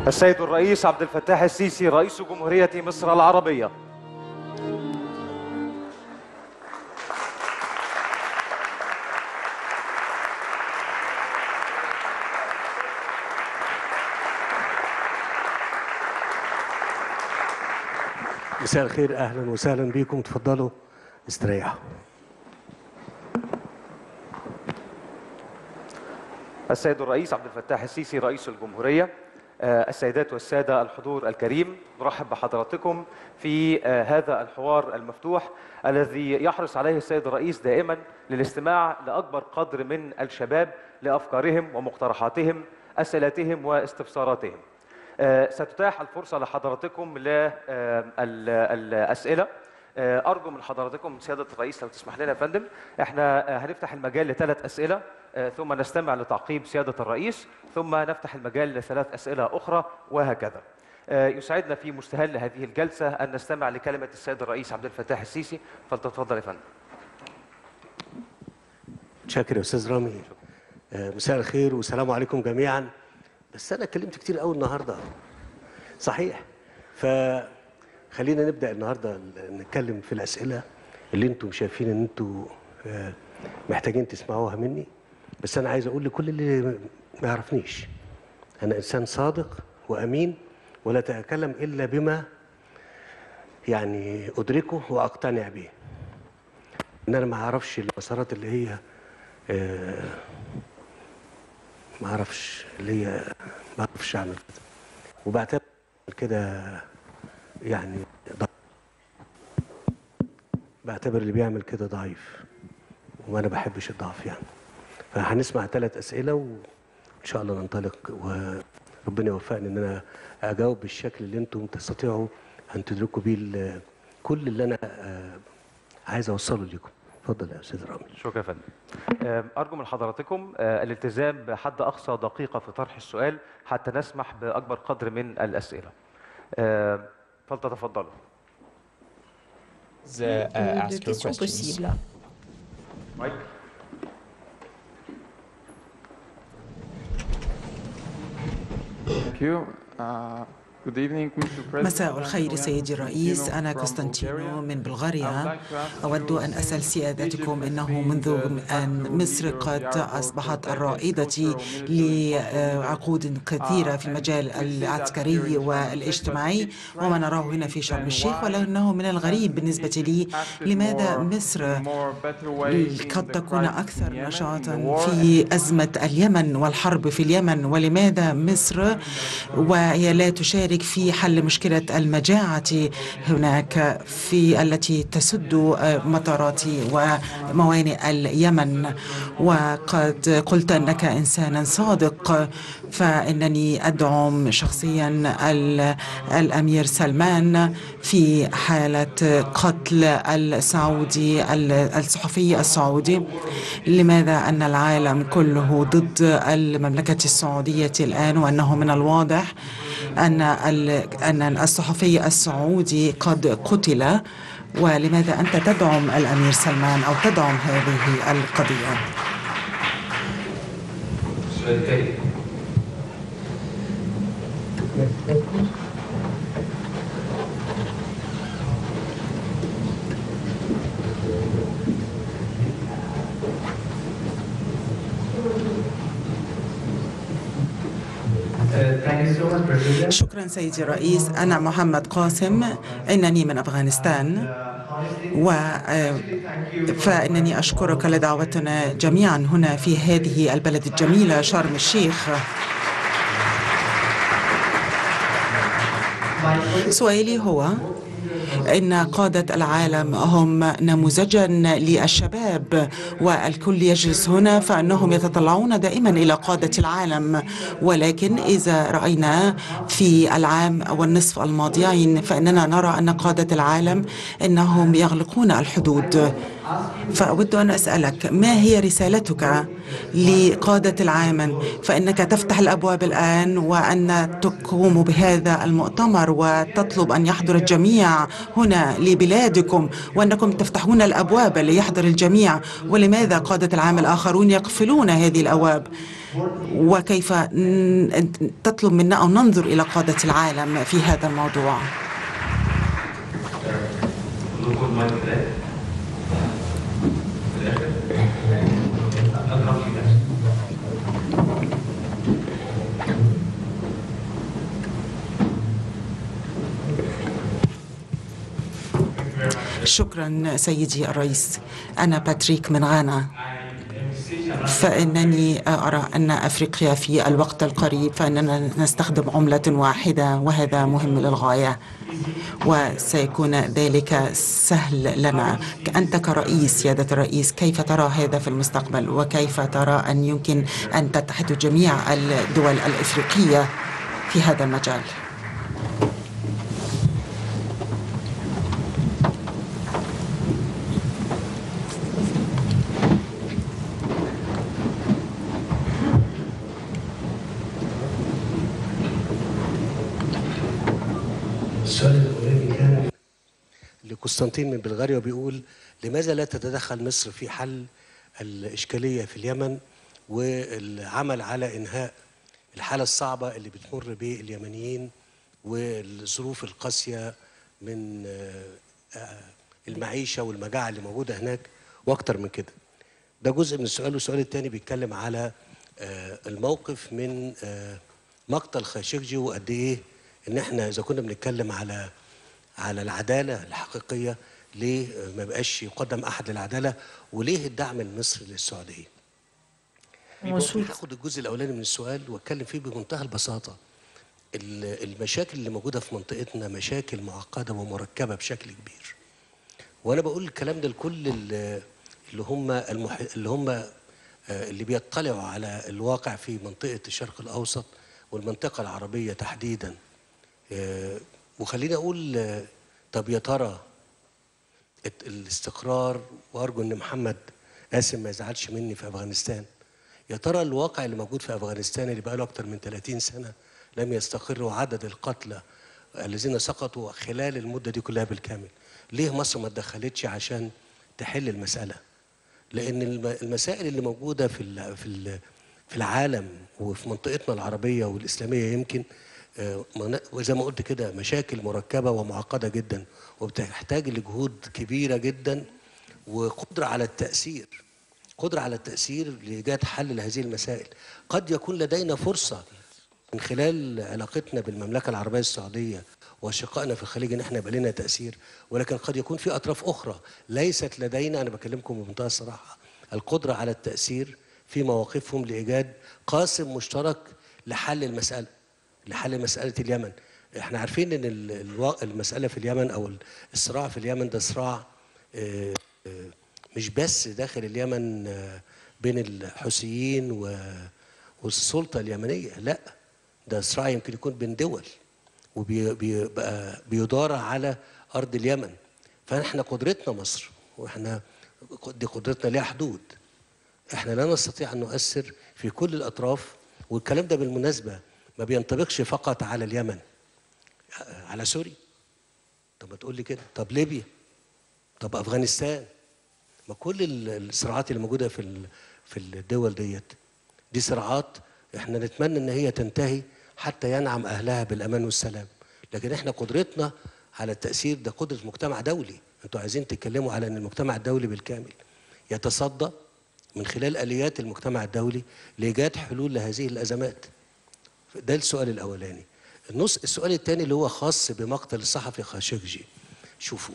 السيد الرئيس عبد الفتاح السيسي رئيس جمهورية مصر العربية مساء الخير اهلا وسهلا بكم تفضلوا استريحوا السيد الرئيس عبد الفتاح السيسي رئيس الجمهورية آه، السيدات والسادة الحضور الكريم نرحب بحضراتكم في آه، هذا الحوار المفتوح الذي يحرص عليه السيد الرئيس دائما للاستماع لأكبر قدر من الشباب لأفكارهم ومقترحاتهم أسئلتهم واستفساراتهم آه، ستتاح الفرصة لحضراتكم للأسئلة آه، أرجو من حضراتكم سيادة الرئيس لو تسمح لنا يا فندم احنا آه، هنفتح المجال لثلاث أسئلة آه، ثم نستمع لتعقيب سيادة الرئيس ثم نفتح المجال لثلاث أسئلة أخرى وهكذا آه، يسعدنا في مستهل هذه الجلسة أن نستمع لكلمة السيد الرئيس عبد الفتاح السيسي فلتتفضل يا فندم شاكر يا استاذ رامي آه، مساء الخير والسلام عليكم جميعا بس انا اتكلمت كتير قوي النهارده صحيح فخلينا نبدا النهارده نتكلم في الاسئله اللي انتم شايفين ان انتم آه، محتاجين تسمعوها مني بس انا عايز اقول لكل اللي ما يعرفنيش انا انسان صادق وامين ولا اتكلم الا بما يعني ادركه واقتنع به ان انا ما اعرفش المسارات اللي هي آه، ما اعرفش اللي هي ما اعرفش اعمل كده وبعتبر كده يعني ضعيف بعتبر اللي بيعمل كده ضعيف وانا بحبش الضعف يعني فهنسمع ثلاث اسئله وان شاء الله ننطلق وربنا يوفقني ان انا اجاوب بالشكل اللي انتم تستطيعوا ان تدركوا بيه ال- كل اللي انا آه، عايز اوصله لكم اتفضل يا استاذ رامي شكرا يا فندم آم، أرجو من حضراتكم آه، الالتزام بحد أقصى دقيقة في طرح السؤال حتى نسمح بأكبر قدر من الأسئلة آم، فلتتفضلوا uh, uh, de ask your questions questions. possibles. مايك Thank you. Uh, Good evening, Mr. President. مساء الخير I'm سيدي الرئيس Konstantinou أنا from كونستانتينو Bulgaria. من I would بلغاريا like to ask أود you, أن أسأل سيادتكم Egypt has إنه been منذ the أن facto مصر leader of قد the Arab أصبحت for decades, الرائدة cultural, military, لعقود كثيرة في Uh, and المجال we see that العسكري here in Sharm el-Sheikh, والاجتماعي but وما it's نراه هنا في شرم الشيخ and ولكنه من الغريب has بالنسبة Egypt لي acted لماذا more- مصر more better way in قد the تكون crisis in أكثر Yemen, in the نشاطا war, في أزمة اليمن والحرب في اليمن ولماذا مصر وهي لا تشارك في حل مشكلة المجاعة هناك في التي تسد مطارات وموانئ اليمن وقد قلت أنك إنسانا صادق فإنني أدعم شخصيا ال- الأمير سلمان في حالة قتل السعودي ال- الصحفي السعودي لماذا أن العالم كله ضد المملكة السعودية الآن وأنه من الواضح أن ال- أن الصحفي السعودي قد قتل ولماذا أنت تدعم الأمير سلمان أو تدعم هذه القضية شكرا سيدي الرئيس أنا محمد قاسم إنني من أفغانستان و فإنني أشكرك لدعوتنا جميعا هنا في هذه البلد الجميلة شرم الشيخ سؤالي هو إن قادة العالم هم نموذجا للشباب والكل يجلس هنا فإنهم يتطلعون دائما إلى قادة العالم ولكن إذا رأينا في العام والنصف الماضيين فإننا نرى أن قادة العالم إنهم يغلقون الحدود فأود أن أسألك ما هي رسالتك لقادة العالم فإنك تفتح الأبواب الآن وأن تقوم بهذا المؤتمر وتطلب أن يحضر الجميع هنا لبلادكم وأنكم تفتحون الأبواب ليحضر الجميع ولماذا قادة العالم الآخرون يقفلون هذه الأبواب وكيف ن- تطلب منا أن ننظر إلى قادة العالم في هذا الموضوع شكرا سيدي الرئيس أنا باتريك من غانا فإنني أرى أن أفريقيا في الوقت القريب فإننا نستخدم عملة واحدة وهذا مهم للغاية وسيكون ذلك سهل لنا أنت كرئيس سيادة الرئيس كيف ترى هذا في المستقبل وكيف ترى أن يمكن أن تتحد جميع الدول الإفريقية في هذا المجال السؤال الاولاني كان لقسطنطين من بلغاريا بيقول لماذا لا تتدخل مصر في حل الاشكاليه في اليمن والعمل على انهاء الحاله الصعبه اللي بتمر به اليمنيين والظروف القاسيه من آه، آه، المعيشه والمجاعه اللي موجوده هناك واكتر من كده ده جزء من السؤال والسؤال الثاني بيتكلم على آه، الموقف من آه، مقتل خاشقجي وقد ايه ان احنا اذا كنا بنتكلم على على العداله الحقيقيه ليه آه، ما بقاش يقدم احد للعداله وليه الدعم المصري للسعوديه هاخد الجزء الاولاني من السؤال واتكلم فيه بمنتهى البساطه ال- المشاكل اللي موجوده في منطقتنا مشاكل معقده ومركبه بشكل كبير وانا بقول الكلام ده لكل ال- اللي هم المح... اللي هم آه، اللي بيطلعوا على الواقع في منطقه الشرق الاوسط والمنطقه العربيه تحديدا آه، وخليني اقول آه، طب يا ترى الت- الاستقرار وارجو ان محمد قاسم ما يزعلش مني في افغانستان يا ترى الواقع اللي موجود في افغانستان اللي بقى له اكتر من 30 سنه لم يستقر وعدد القتلى الذين سقطوا خلال المده دي كلها بالكامل ليه مصر ما اتدخلتش عشان تحل المساله لان الم- المسائل اللي موجوده في ال- في ال- في العالم وفي منطقتنا العربيه والاسلاميه يمكن آه، منا- وزي ما قلت كده مشاكل مركبه ومعقده جدا وبتحتاج لجهود كبيره جدا وقدره على التاثير قدره على التاثير لايجاد حل لهذه المسائل قد يكون لدينا فرصه من خلال علاقتنا بالمملكه العربيه السعوديه واشقائنا في الخليج ان احنا يبقى لنا تاثير ولكن قد يكون في اطراف اخرى ليست لدينا انا بكلمكم بمنتهى الصراحه القدره على التاثير في مواقفهم لايجاد قاسم مشترك لحل المساله لحل مساله اليمن احنا عارفين ان ال- الوا- المساله في اليمن او الصراع في اليمن ده صراع آه، آه، مش بس داخل اليمن آه، بين الحوثيين و- والسلطه اليمنيه لا ده صراع يمكن يكون بين دول وبيبقى بيدار على ارض اليمن فاحنا قدرتنا مصر واحنا دي قدرتنا ليها حدود احنا لا نستطيع ان نؤثر في كل الاطراف والكلام ده بالمناسبه ما بينطبقش فقط على اليمن على سوريا طب ما تقول لي كده طب ليبيا طب افغانستان ما كل ال- الصراعات اللي موجوده في ال- في الدول ديت دي صراعات احنا نتمنى ان هي تنتهي حتى ينعم اهلها بالامان والسلام لكن احنا قدرتنا على التاثير ده قدره مجتمع دولي انتوا عايزين تتكلموا على ان المجتمع الدولي بالكامل يتصدى من خلال اليات المجتمع الدولي لايجاد حلول لهذه الازمات ده السؤال الاولاني النص السؤال الثاني اللي هو خاص بمقتل الصحفي خاشقجي شوفوا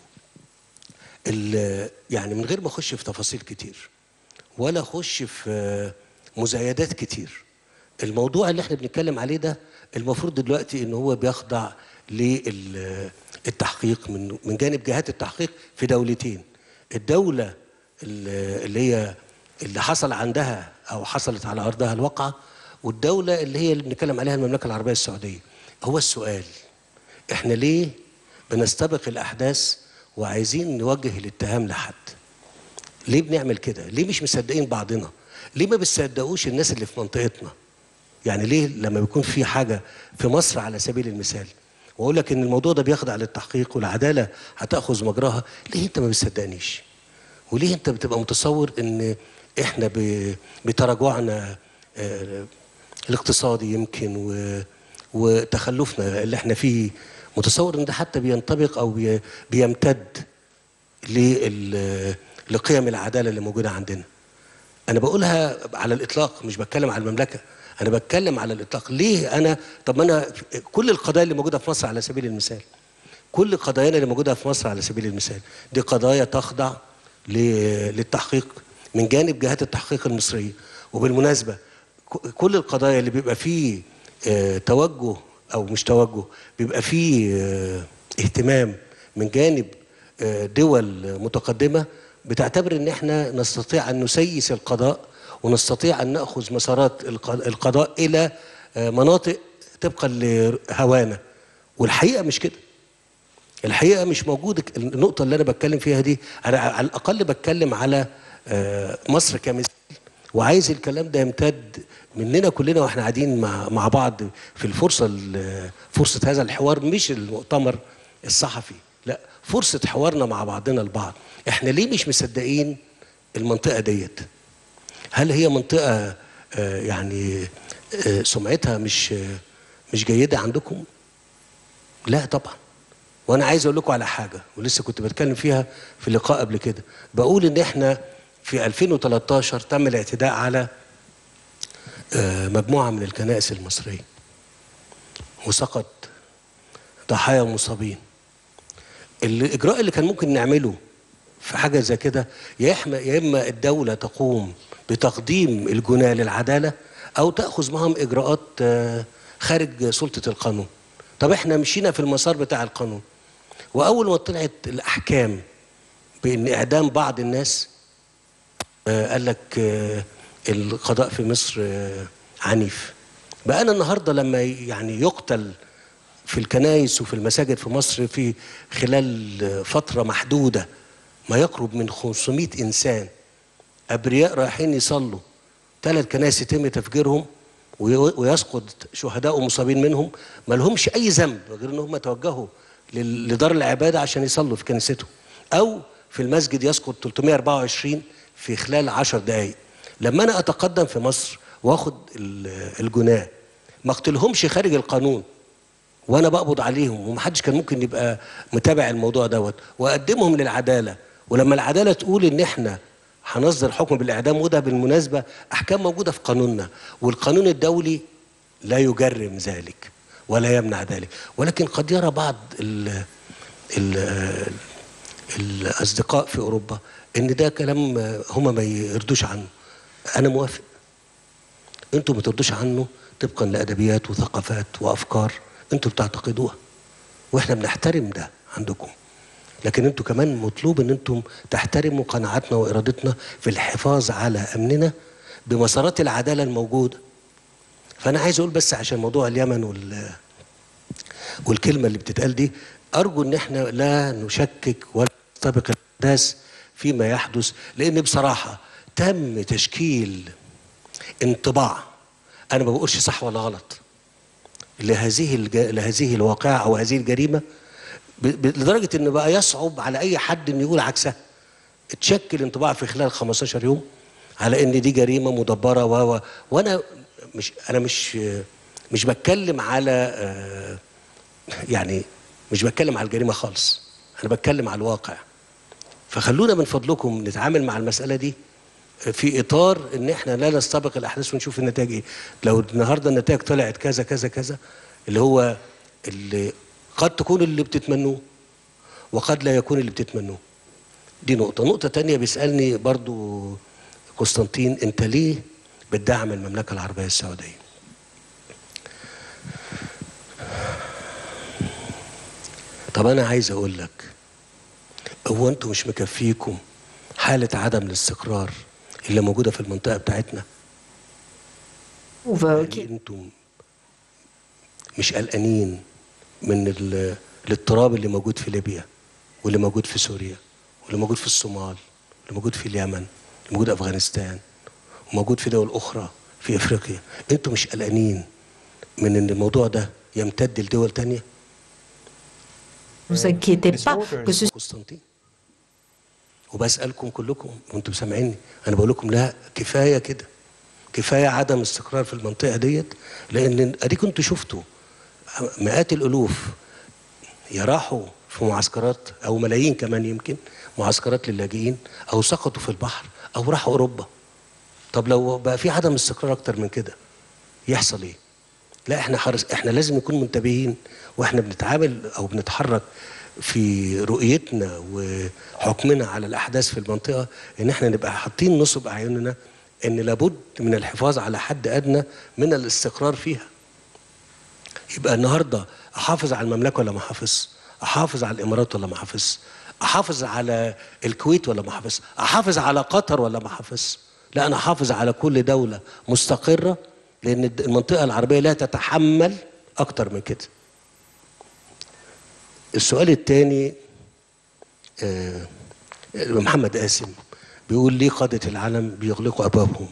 ال- يعني من غير ما اخش في تفاصيل كتير ولا اخش في مزايدات كتير الموضوع اللي احنا بنتكلم عليه ده المفروض دلوقتي ان هو بيخضع للتحقيق من من جانب جهات التحقيق في دولتين الدوله ال- اللي هي اللي حصل عندها او حصلت على ارضها الواقعه والدوله اللي هي اللي بنتكلم عليها المملكه العربيه السعوديه هو السؤال احنا ليه بنستبق الاحداث وعايزين نوجه الاتهام لحد ليه بنعمل كده ليه مش مصدقين بعضنا ليه ما بتصدقوش الناس اللي في منطقتنا يعني ليه لما بيكون في حاجه في مصر على سبيل المثال واقول لك ان الموضوع ده بيخضع للتحقيق والعداله هتاخذ مجراها ليه انت ما بتصدقنيش وليه انت بتبقى متصور ان احنا ب- بتراجعنا آه، الاقتصادي يمكن و وتخلفنا اللي احنا فيه متصور ان ده حتى بينطبق او بي- بيمتد لل- لقيم العداله اللي موجوده عندنا انا بقولها على الاطلاق مش بتكلم على المملكه انا بتكلم على الاطلاق ليه انا طب ما انا كل القضايا اللي موجوده في مصر على سبيل المثال كل قضايانا اللي موجوده في مصر على سبيل المثال دي قضايا تخضع ل- للتحقيق من جانب جهات التحقيق المصريه وبالمناسبه ك- كل القضايا اللي بيبقى فيه آه، توجه او مش توجه بيبقى فيه آه، اهتمام من جانب آه، دول متقدمه بتعتبر ان احنا نستطيع ان نسيس القضاء ونستطيع ان ناخذ مسارات الق- القضاء الى آه، مناطق طبقا لهوانا والحقيقه مش كده الحقيقه مش موجوده النقطه اللي انا بتكلم فيها دي انا على الاقل بتكلم على آه، مصر كمثال وعايز الكلام ده يمتد مننا كلنا واحنا قاعدين مع مع بعض في الفرصه ال- فرصه هذا الحوار مش المؤتمر الصحفي لا فرصه حوارنا مع بعضنا البعض احنا ليه مش مصدقين المنطقه ديت هل هي منطقه آه، يعني آه، سمعتها مش آه، مش جيده عندكم لا طبعا وانا عايز اقول لكم على حاجه ولسه كنت بتكلم فيها في لقاء قبل كده بقول ان احنا في 2013 تم الاعتداء على آه، مجموعه من الكنائس المصريه وسقط ضحايا ومصابين الاجراء اللي كان ممكن نعمله في حاجه زي كده يا إحنا- يا اما الدوله تقوم بتقديم الجناه للعداله او تاخذ معهم اجراءات آه، خارج سلطه القانون طب احنا مشينا في المسار بتاع القانون واول ما طلعت الاحكام بان اعدام بعض الناس آه، قال لك آه، القضاء في مصر آه، عنيف بقى انا النهارده لما يعني يقتل في الكنائس وفي المساجد في مصر في خلال آه، فتره محدوده ما يقرب من 500 انسان ابرياء رايحين يصلوا ثلاث كنائس يتم تفجيرهم وي- ويسقط شهداء ومصابين منهم ما لهمش اي ذنب غير ان هم توجهوا لل- لدار العباده عشان يصلوا في كنيستهم او في المسجد يسقط 324 في خلال 10 دقائق لما انا اتقدم في مصر واخد ال- الجناه ما اقتلهمش خارج القانون وانا بقبض عليهم ومحدش كان ممكن يبقى متابع الموضوع دوت واقدمهم للعداله ولما العداله تقول ان احنا هنصدر حكم بالاعدام وده بالمناسبه احكام موجوده في قانوننا والقانون الدولي لا يجرم ذلك ولا يمنع ذلك ولكن قد يرى بعض ال ال الاصدقاء في اوروبا ان ده كلام هم ما يردوش عنه انا موافق انتوا ما تردوش عنه طبقا لادبيات وثقافات وافكار انتوا بتعتقدوها واحنا بنحترم ده عندكم لكن انتوا كمان مطلوب ان انتم تحترموا قناعاتنا وارادتنا في الحفاظ على امننا بمسارات العداله الموجوده فانا عايز اقول بس عشان موضوع اليمن وال والكلمه اللي بتتقال دي ارجو ان احنا لا نشكك ولا نستبق الاحداث فيما يحدث لان بصراحه تم تشكيل انطباع انا ما بقولش صح ولا غلط لهذه الج... لهذه الواقعه او هذه الجريمه ب... ب... لدرجه ان بقى يصعب على اي حد انه يقول عكسها اتشكل انطباع في خلال 15 يوم على ان دي جريمه مدبره و و وانا مش انا مش مش بتكلم على آه، يعني مش بتكلم على الجريمه خالص انا بتكلم على الواقع فخلونا من فضلكم نتعامل مع المساله دي في اطار ان احنا لا نستبق الاحداث ونشوف النتائج ايه لو النهارده النتائج طلعت كذا كذا كذا اللي هو اللي قد تكون اللي بتتمنوه وقد لا يكون اللي بتتمنوه دي نقطه نقطه تانية بيسالني برضو قسطنطين انت ليه بتدعم المملكه العربيه السعوديه طب انا عايز اقول لك هو انتوا مش مكفيكم حاله عدم الاستقرار اللي موجوده في المنطقه بتاعتنا trouve يعني qu'il انتم مش قلقانين من ال- الاضطراب اللي موجود في ليبيا واللي موجود في سوريا واللي موجود في الصومال واللي موجود في اليمن اللي موجود في افغانستان وموجود في دول اخرى في افريقيا انتم مش قلقانين من ان الموضوع ده يمتد لدول تانية vous inquiétez pas que ce قسطنطين وبسالكم كلكم وانتم سامعيني انا بقول لكم لا كفايه كده كفايه عدم استقرار في المنطقه ديت لان اديك انتوا شفتوا مئات الالوف يا راحوا في معسكرات او ملايين كمان يمكن معسكرات للاجئين او سقطوا في البحر او راحوا اوروبا طب لو بقى في عدم استقرار اكتر من كده يحصل ايه لا احنا حرص احنا لازم نكون منتبهين واحنا بنتعامل او بنتحرك في رؤيتنا وحكمنا على الاحداث في المنطقه ان احنا نبقى حاطين نصب اعيننا ان لابد من الحفاظ على حد ادنى من الاستقرار فيها يبقى النهارده احافظ على المملكه ولا ما احافظ احافظ على الامارات ولا ما احافظ احافظ على الكويت ولا ما احافظ احافظ على قطر ولا ما احافظ لا انا احافظ على كل دوله مستقره لان المنطقه العربيه لا تتحمل اكتر من كده السؤال الثاني محمد قاسم بيقول ليه قادة العالم بيغلقوا أبوابهم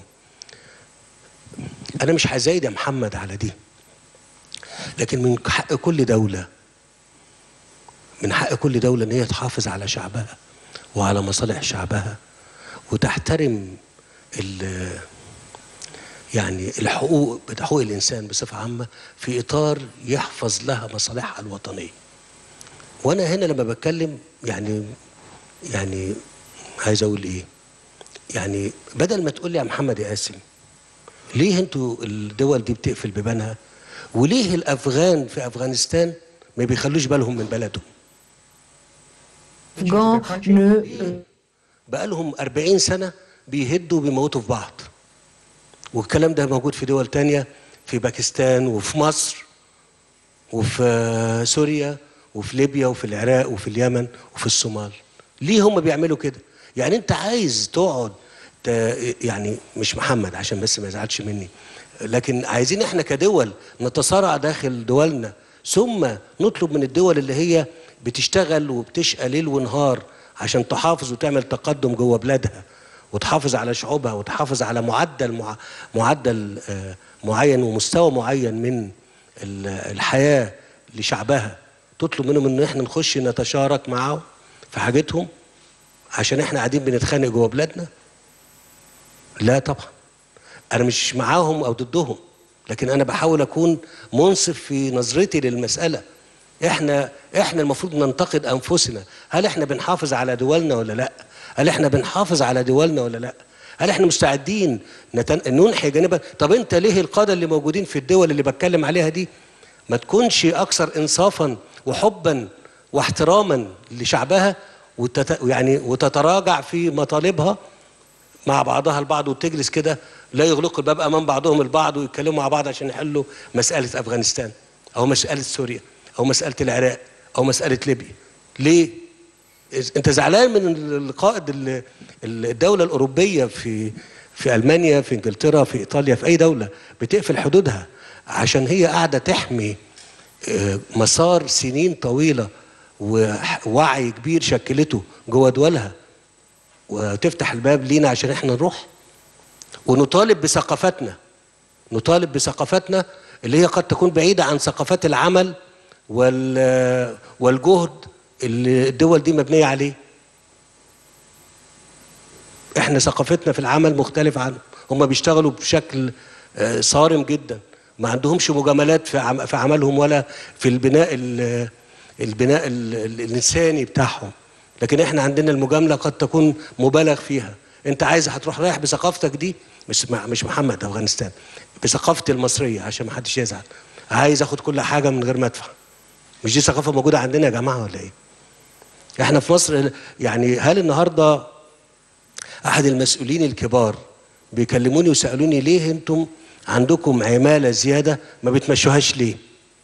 أنا مش هزايد يا محمد على دي لكن من حق كل دولة من حق كل دولة إن هي تحافظ على شعبها وعلى مصالح شعبها وتحترم ال يعني الحقوق حقوق الإنسان بصفة عامة في إطار يحفظ لها مصالحها الوطنية وأنا هنا لما بتكلم يعني يعني عايز أقول إيه يعني بدل ما تقول لي يا محمد يا قاسم ليه انتوا الدول دي بتقفل بيبانها وليه الافغان في افغانستان ما بيخلوش بالهم من بلدهم Afghans ne بقى لهم 40 سنه بيهدوا وبيموتوا في بعض والكلام ده موجود في دول تانية في باكستان وفي مصر وفي آه، سوريا وفي ليبيا وفي العراق وفي اليمن وفي الصومال ليه هم بيعملوا كده يعني انت عايز تقعد ت... يعني مش محمد عشان بس ما يزعلش مني لكن عايزين احنا كدول نتصارع داخل دولنا ثم نطلب من الدول اللي هي بتشتغل وبتشقى ليل ونهار عشان تحافظ وتعمل تقدم جوه بلادها وتحافظ على شعوبها وتحافظ على معدل مع... معدل آه، معين ومستوى معين من ال- الحياه لشعبها تطلب منهم ان احنا نخش نتشارك معاهم في حاجتهم عشان احنا قاعدين بنتخانق جوه بلادنا لا طبعا انا مش معاهم او ضدهم لكن انا بحاول اكون منصف في نظرتي للمساله احنا احنا المفروض ننتقد انفسنا هل احنا بنحافظ على دولنا ولا لا هل احنا بنحافظ على دولنا ولا لا هل احنا مستعدين نتن... ننحي جانبا طب انت ليه القاده اللي موجودين في الدول اللي بتكلم عليها دي ما تكونش اكثر انصافا وحبا واحتراما لشعبها وتت... يعني وتتراجع في مطالبها مع بعضها البعض وتجلس كده لا يغلقوا الباب امام بعضهم البعض ويتكلموا مع بعض عشان يحلوا مساله افغانستان او مساله سوريا او مساله العراق او مساله ليبيا ليه إز- انت زعلان من القائد ال- ال- الدوله الاوروبيه في في المانيا في انجلترا في ايطاليا في اي دوله بتقفل حدودها عشان هي قاعده تحمي آه، مسار سنين طويله ووعي كبير شكلته جوه دولها وتفتح الباب لينا عشان احنا نروح ونطالب بثقافتنا نطالب بثقافتنا اللي هي قد تكون بعيدة عن ثقافات العمل وال والجهد اللي الدول دي مبنية عليه احنا ثقافتنا في العمل مختلف عنهم هم بيشتغلوا بشكل آه، صارم جدا ما عندهمش مجاملات في عم- في عملهم ولا في البناء ال- البناء ال- ال- الانساني بتاعهم لكن احنا عندنا المجامله قد تكون مبالغ فيها انت عايز هتروح رايح بثقافتك دي مش مع- مش محمد افغانستان بثقافتي المصريه عشان ما حدش يزعل عايز اخد كل حاجه من غير ما ادفع مش دي ثقافه موجوده عندنا يا جماعه ولا ايه احنا في مصر يعني هل النهارده احد المسؤولين الكبار بيكلموني وسالوني ليه انتم عندكم عماله زياده ما بتمشوهاش ليه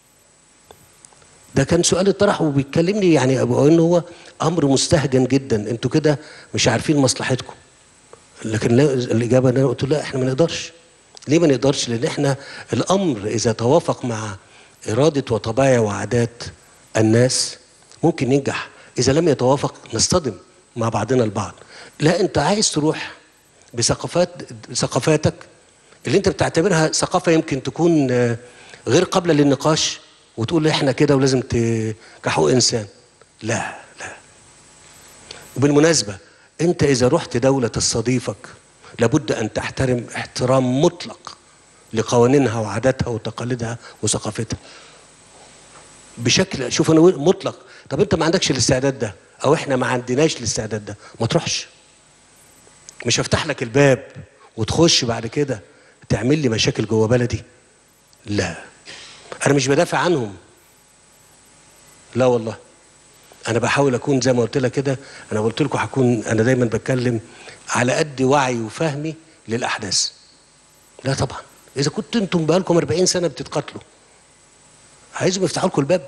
ده كان سؤال اتطرح وبيتكلمني يعني ابو ان هو امر مستهجن جدا انتوا كده مش عارفين مصلحتكم لكن لا الاجابه ان انا قلت له لا احنا ما نقدرش ليه ما نقدرش لان احنا الامر اذا توافق مع اراده وطبائع وعادات الناس ممكن ينجح اذا لم يتوافق نصطدم مع بعضنا البعض لا انت عايز تروح بثقافات ثقافاتك اللي انت بتعتبرها ثقافه يمكن تكون آه، غير قابله للنقاش وتقول احنا كده ولازم ت... كحقوق انسان لا لا وبالمناسبه انت اذا رحت دوله تستضيفك لابد ان تحترم احترام مطلق لقوانينها وعاداتها وتقاليدها وثقافتها بشكل شوف انا مطلق طب انت ما عندكش الاستعداد ده او احنا ما عندناش الاستعداد ده ما تروحش مش هفتح لك الباب وتخش بعد كده تعمل لي مشاكل جوه بلدي لا انا مش بدافع عنهم لا والله انا بحاول اكون زي ما قلت لك كده انا قلت لكم هكون انا دايما بتكلم على قد وعي وفهمي للاحداث لا طبعا اذا كنت انتم بقالكم 40 سنه بتتقاتلوا عايزهم يفتحوا لكم الباب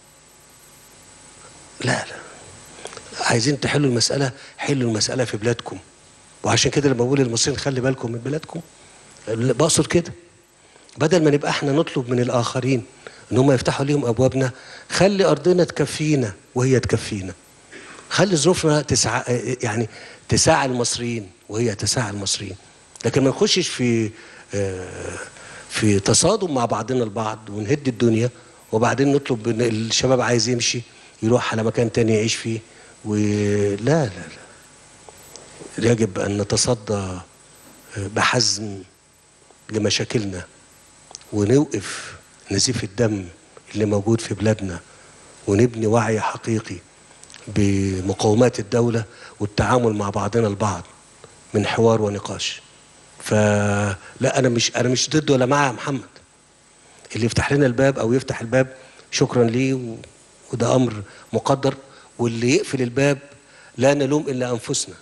لا لا عايزين تحلوا المساله حلوا المساله في بلادكم وعشان كده لما بقول للمصريين خلي بالكم من بلادكم بقصد كده بدل ما نبقى احنا نطلب من الاخرين ان هم يفتحوا ليهم ابوابنا خلي ارضنا تكفينا وهي تكفينا خلي ظروفنا تسع يعني تساعد المصريين وهي تساعد المصريين لكن ما نخشش في آه، في تصادم مع بعضنا البعض ونهد الدنيا وبعدين نطلب ان الشباب عايز يمشي يروح على مكان تاني يعيش فيه ولا لا لا يجب ان نتصدى آه، بحزم لمشاكلنا ونوقف نزيف الدم اللي موجود في بلادنا ونبني وعي حقيقي بمقومات الدولة والتعامل مع بعضنا البعض من حوار ونقاش فلا أنا مش أنا مش ضد ولا مع محمد اللي يفتح لنا الباب أو يفتح الباب شكرا ليه و- وده أمر مقدر واللي يقفل الباب لا نلوم إلا أنفسنا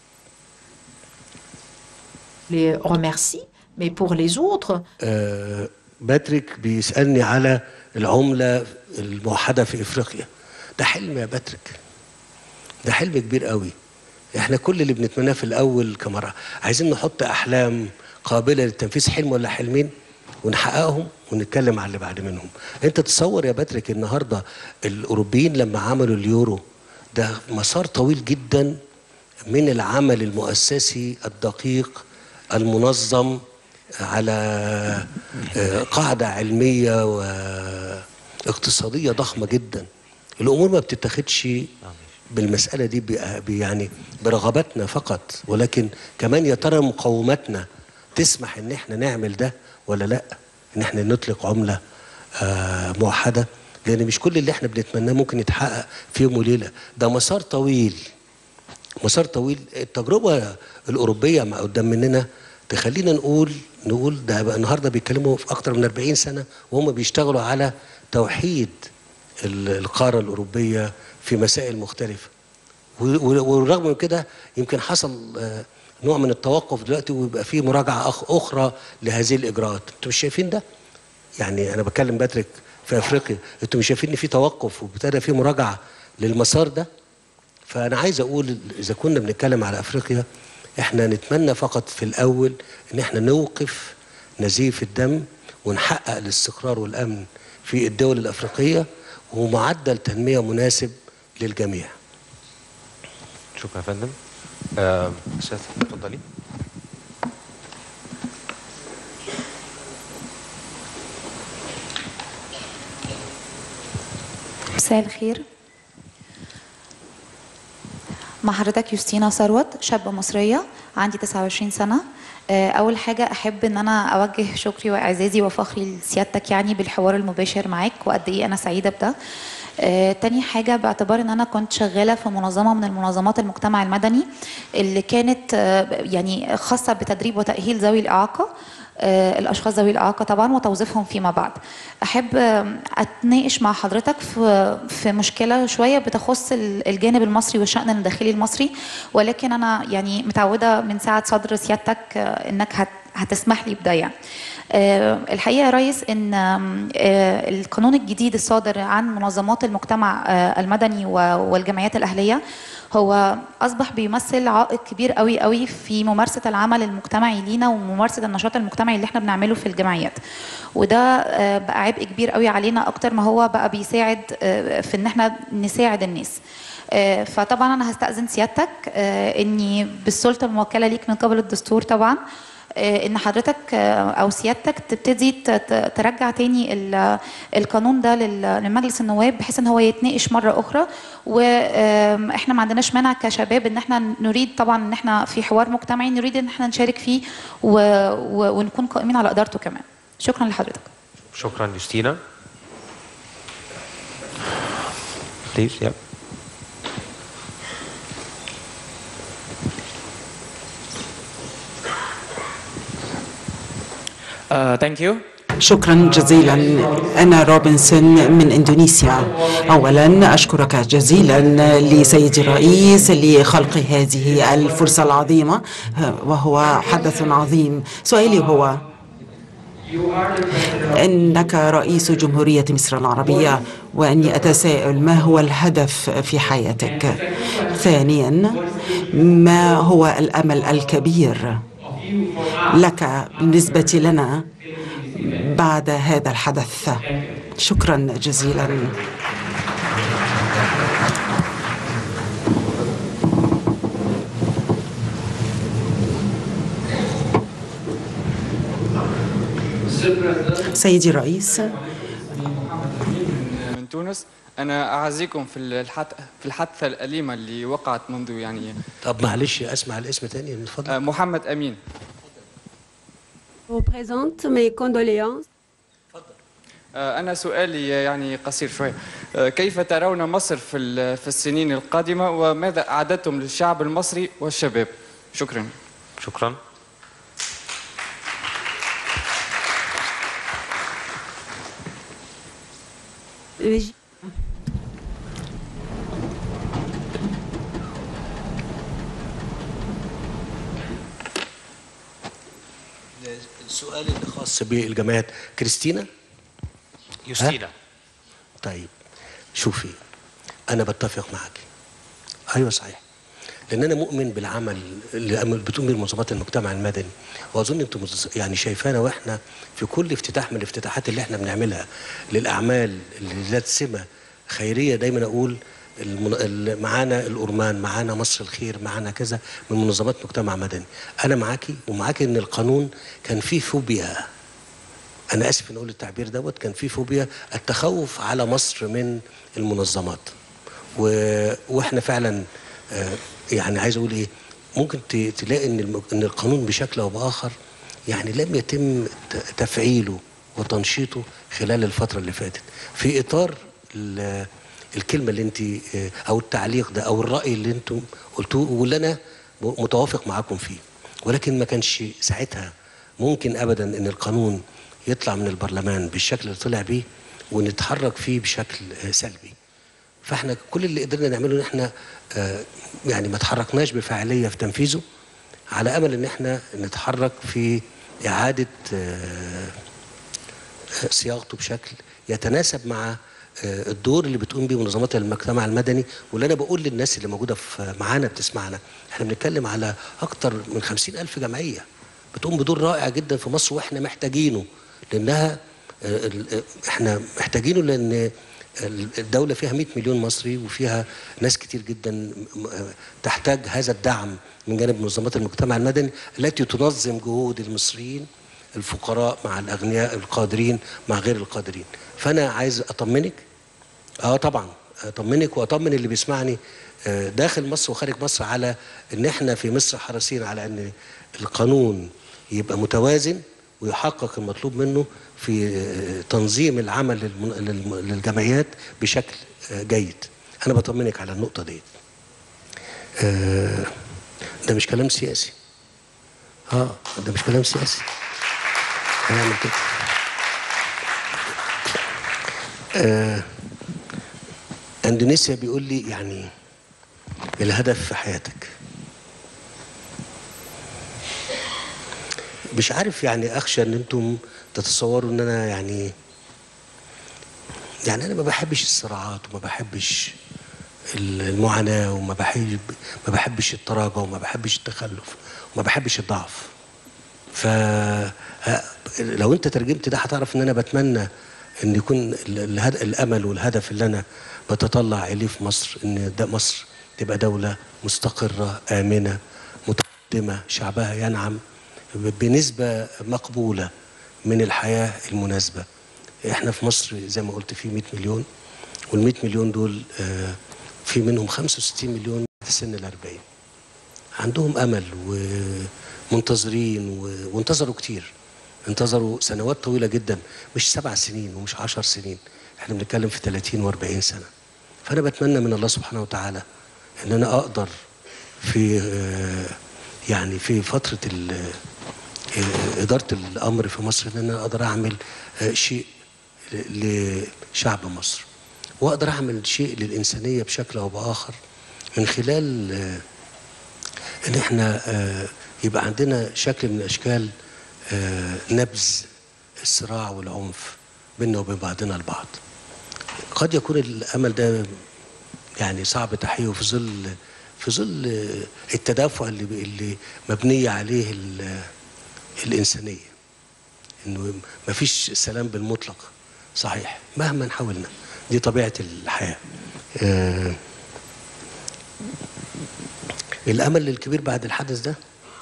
les remercie, mais pour les autres, آه، باتريك بيسألني على العملة الموحدة في إفريقيا ده حلم يا باتريك ده حلم كبير قوي احنا كل اللي بنتمناه في الأول كمرة عايزين نحط أحلام قابلة للتنفيذ حلم ولا حلمين ونحققهم ونتكلم على اللي بعد منهم انت تصور يا باتريك النهاردة الأوروبيين لما عملوا اليورو ده مسار طويل جدا من العمل المؤسسي الدقيق المنظم على آه، قاعدة علمية واقتصادية ضخمة جدا الأمور ما بتتاخدش بالمسألة دي بأ- ب- يعني برغباتنا فقط ولكن كمان يا ترى مقوماتنا تسمح ان احنا نعمل ده ولا لا ان احنا نطلق عملة آه، موحدة لان مش كل اللي احنا بنتمناه ممكن يتحقق في يوم وليلة ده مسار طويل مسار طويل التجربة الأوروبية ما قدام مننا تخلينا نقول نقول ده بقى النهارده بيتكلموا في أكتر من 40 سنة وهم بيشتغلوا على توحيد ال- القارة الأوروبية في مسائل مختلفة و- و- والرغم من كده يمكن حصل آه، نوع من التوقف دلوقتي ويبقى في مراجعة أخ- أخرى لهذه الإجراءات أنتوا مش شايفين ده؟ يعني أنا بكلم باتريك في أفريقيا أنتوا مش شايفين إن في توقف وابتدى في مراجعة للمسار ده؟ فانا عايز اقول اذا كنا بنتكلم على افريقيا احنا نتمنى فقط في الاول ان احنا نوقف نزيف الدم ونحقق الاستقرار والامن في الدول الافريقيه ومعدل تنميه مناسب للجميع شكرا يا فندم آه، استاذ اتفضلي مساء الخير مع حضرتك يوستينا ثروت شابة مصرية عندي 29 سنة آه، أول حاجة أحب إن أنا أوجه شكري وإعزازي وفخري لسيادتك يعني بالحوار المباشر معاك وقد إيه أنا سعيدة بده آه، تاني حاجة باعتبار إن أنا كنت شغالة في منظمة من المنظمات المجتمع المدني اللي كانت آه، يعني خاصة بتدريب وتأهيل ذوي الإعاقة آه، الاشخاص ذوي الاعاقه طبعا وتوظيفهم فيما بعد احب آه، اتناقش مع حضرتك في في مشكله شويه بتخص ال- الجانب المصري والشان الداخلي المصري ولكن انا يعني متعوده من ساعه صدر سيادتك آه، انك هت هتسمح لي بده يعني آه، الحقيقه يا ريس ان آم، آه، القانون الجديد الصادر عن منظمات المجتمع آه، المدني و- والجمعيات الاهليه هو اصبح بيمثل عائق كبير قوي قوي في ممارسه العمل المجتمعي لينا وممارسه النشاط المجتمعي اللي احنا بنعمله في الجمعيات وده آه، بقى عبء كبير قوي علينا اكتر ما هو بقى بيساعد آه، في ان احنا نساعد الناس آه، فطبعا انا هستاذن سيادتك آه، اني بالسلطه الموكله ليك من قبل الدستور طبعا آه، ان حضرتك آه، او سيادتك تبتدي ت- ت- ترجع تاني ال- القانون ده لل- لمجلس النواب بحيث ان هو يتناقش مره اخرى واحنا ما عندناش مانع كشباب ان احنا نريد طبعا ان احنا في حوار مجتمعي نريد ان احنا نشارك فيه و... و... ونكون قائمين على ادارته كمان شكرا لحضرتك شكرا يوستينا Please, yeah. Uh, thank you. شكرا جزيلا أنا روبنسون من إندونيسيا أولا أشكرك جزيلا لسيدي الرئيس لخلق هذه الفرصة العظيمة وهو حدث عظيم سؤالي هو إنك رئيس جمهورية مصر العربية وأني أتساءل ما هو الهدف في حياتك ثانيا ما هو الأمل الكبير لك بالنسبة لنا بعد هذا الحدث شكرا جزيلا سيدي الرئيس من تونس أنا أعزيكم في الحد في الحادثة الأليمة اللي وقعت منذ يعني طب معلش اسمع الاسم تاني من فضلك آه، محمد أمين vous présente mes condoléances آه، أنا سؤالي يعني قصير شوي آه، كيف ترون مصر في ال- في السنين القادمة وماذا أعددتم للشعب المصري والشباب شكرا شكرا J- السؤال اللي خاص بالجماعات كريستينا يوستينا طيب شوفي انا بتفق معاكي ايوه صحيح لان انا مؤمن بالعمل اللي أم- بتقوم به منظمات المجتمع المدني واظن انتم متز- يعني شايفانا واحنا في كل افتتاح من الافتتاحات اللي احنا بنعملها للاعمال اللي ذات سمه خيريه دايما اقول المن... ال- معانا الأورمان معانا مصر الخير معانا كذا من منظمات مجتمع مدني أنا معاكي ومعاكي إن القانون كان فيه فوبيا انا اسف ان اقول التعبير دوت كان في فوبيا التخوف على مصر من المنظمات و... واحنا فعلا آه، يعني عايز اقول ايه ممكن ت... تلاقي ان الم... ان القانون بشكل او باخر يعني لم يتم ت... تفعيله وتنشيطه خلال الفتره اللي فاتت في اطار ال... الكلمه اللي انت آه، او التعليق ده او الراي اللي انتم قلتوه واللي انا م- متوافق معاكم فيه ولكن ما كانش ساعتها ممكن ابدا ان القانون يطلع من البرلمان بالشكل اللي طلع بيه ونتحرك فيه بشكل آه، سلبي فاحنا كل اللي قدرنا نعمله ان احنا آه، يعني ما تحركناش بفاعليه في تنفيذه على امل ان احنا نتحرك في اعاده آه، آه، صياغته بشكل يتناسب مع آه، الدور اللي بتقوم بيه منظمات المجتمع المدني واللي انا بقول للناس اللي موجوده في معانا بتسمعنا احنا بنتكلم على اكتر من خمسين الف جمعيه بتقوم بدور رائع جدا في مصر واحنا محتاجينه لانها آه، ال- آه، احنا محتاجينه لان الدولة فيها 100 مليون مصري وفيها ناس كتير جدا م- آه، تحتاج هذا الدعم من جانب منظمات المجتمع المدني التي تنظم جهود المصريين الفقراء مع الأغنياء القادرين مع غير القادرين فأنا عايز أطمنك اه طبعا اطمنك واطمن اللي بيسمعني آه، داخل مصر وخارج مصر على ان احنا في مصر حريصين على ان القانون يبقى متوازن ويحقق المطلوب منه في آه، تنظيم العمل للمن- للم- للجمعيات بشكل آه، جيد انا بطمنك على النقطه دي آه، ده مش كلام سياسي اه ده مش كلام سياسي هنعمل كده آه، اندونيسيا بيقول لي يعني الهدف في حياتك مش عارف يعني اخشى ان انتم تتصوروا ان انا يعني يعني انا ما بحبش الصراعات وما بحبش المعاناه وما بحب ما بحبش التراجع وما بحبش التخلف وما بحبش الضعف ف لو انت ترجمت ده هتعرف ان انا بتمنى ان يكون ال- الهد... الامل والهدف اللي انا بتطلع اليه في مصر ان ده مصر تبقى دوله مستقره امنه متقدمه شعبها ينعم بنسبة مقبولة من الحياة المناسبة احنا في مصر زي ما قلت في 100 مليون وال 100 مليون دول آه، في منهم 65 مليون في سن ال 40 عندهم امل ومنتظرين و- وانتظروا كتير انتظروا سنوات طويله جدا مش سبع سنين ومش عشر سنين احنا بنتكلم في 30 و40 سنه فانا بتمنى من الله سبحانه وتعالى ان انا اقدر في آه، يعني في فتره ال- آه، اداره الامر في مصر ان انا اقدر اعمل آه، شيء ل- لشعب مصر واقدر اعمل شيء للانسانيه بشكل او باخر من خلال آه، ان احنا آه، يبقى عندنا شكل من اشكال آه، نبذ الصراع والعنف بيننا وبين بعضنا البعض قد يكون الامل ده يعني صعب تحقيقه في ظل في ظل آه، التدافع اللي اللي مبنيه عليه ال- الانسانيه انه ما فيش سلام بالمطلق صحيح مهما حاولنا دي طبيعه الحياه آه، الامل الكبير بعد الحدث ده